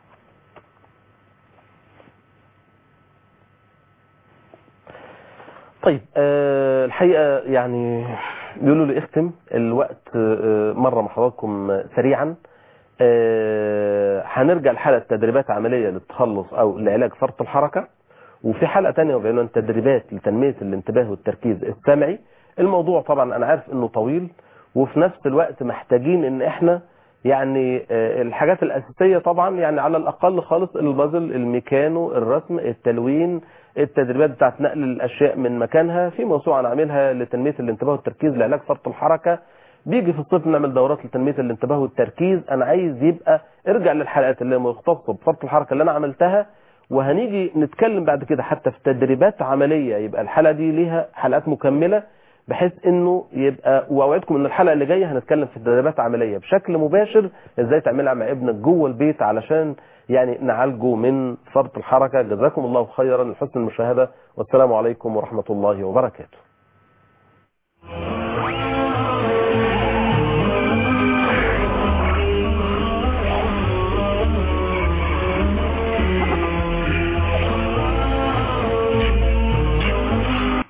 Speaker 1: طيب آه الحقيقه يعني بيقولوا لي اختم الوقت آه مره مع حضراتكم سريعا آه هنرجع لحلقه تدريبات عمليه للتخلص او لعلاج فرط الحركه وفي حلقه ثانيه بعنوان تدريبات لتنميه الانتباه والتركيز السمعي الموضوع طبعا انا عارف انه طويل وفي نفس الوقت محتاجين ان احنا يعني آه، الحاجات الاساسيه طبعا يعني على الاقل خالص البازل الميكانو الرسم التلوين التدريبات بتاعت نقل الاشياء من مكانها في موسوعه انا عاملها لتنميه الانتباه والتركيز لعلاج فرط الحركه بيجي في الصيف نعمل دورات لتنميه الانتباه والتركيز انا عايز يبقى ارجع للحلقات اللي مختصه بفرط الحركه اللي انا عملتها وهنيجي نتكلم بعد كده حتى في تدريبات عمليه يبقى الحلقه دي ليها حلقات مكمله بحيث انه يبقى واوعدكم ان الحلقه اللي جايه هنتكلم في تدريبات عمليه بشكل مباشر ازاي تعملها مع ابنك جوه البيت علشان يعني نعالجه من فرط الحركه جزاكم الله خيرا لحسن المشاهده والسلام عليكم ورحمه الله وبركاته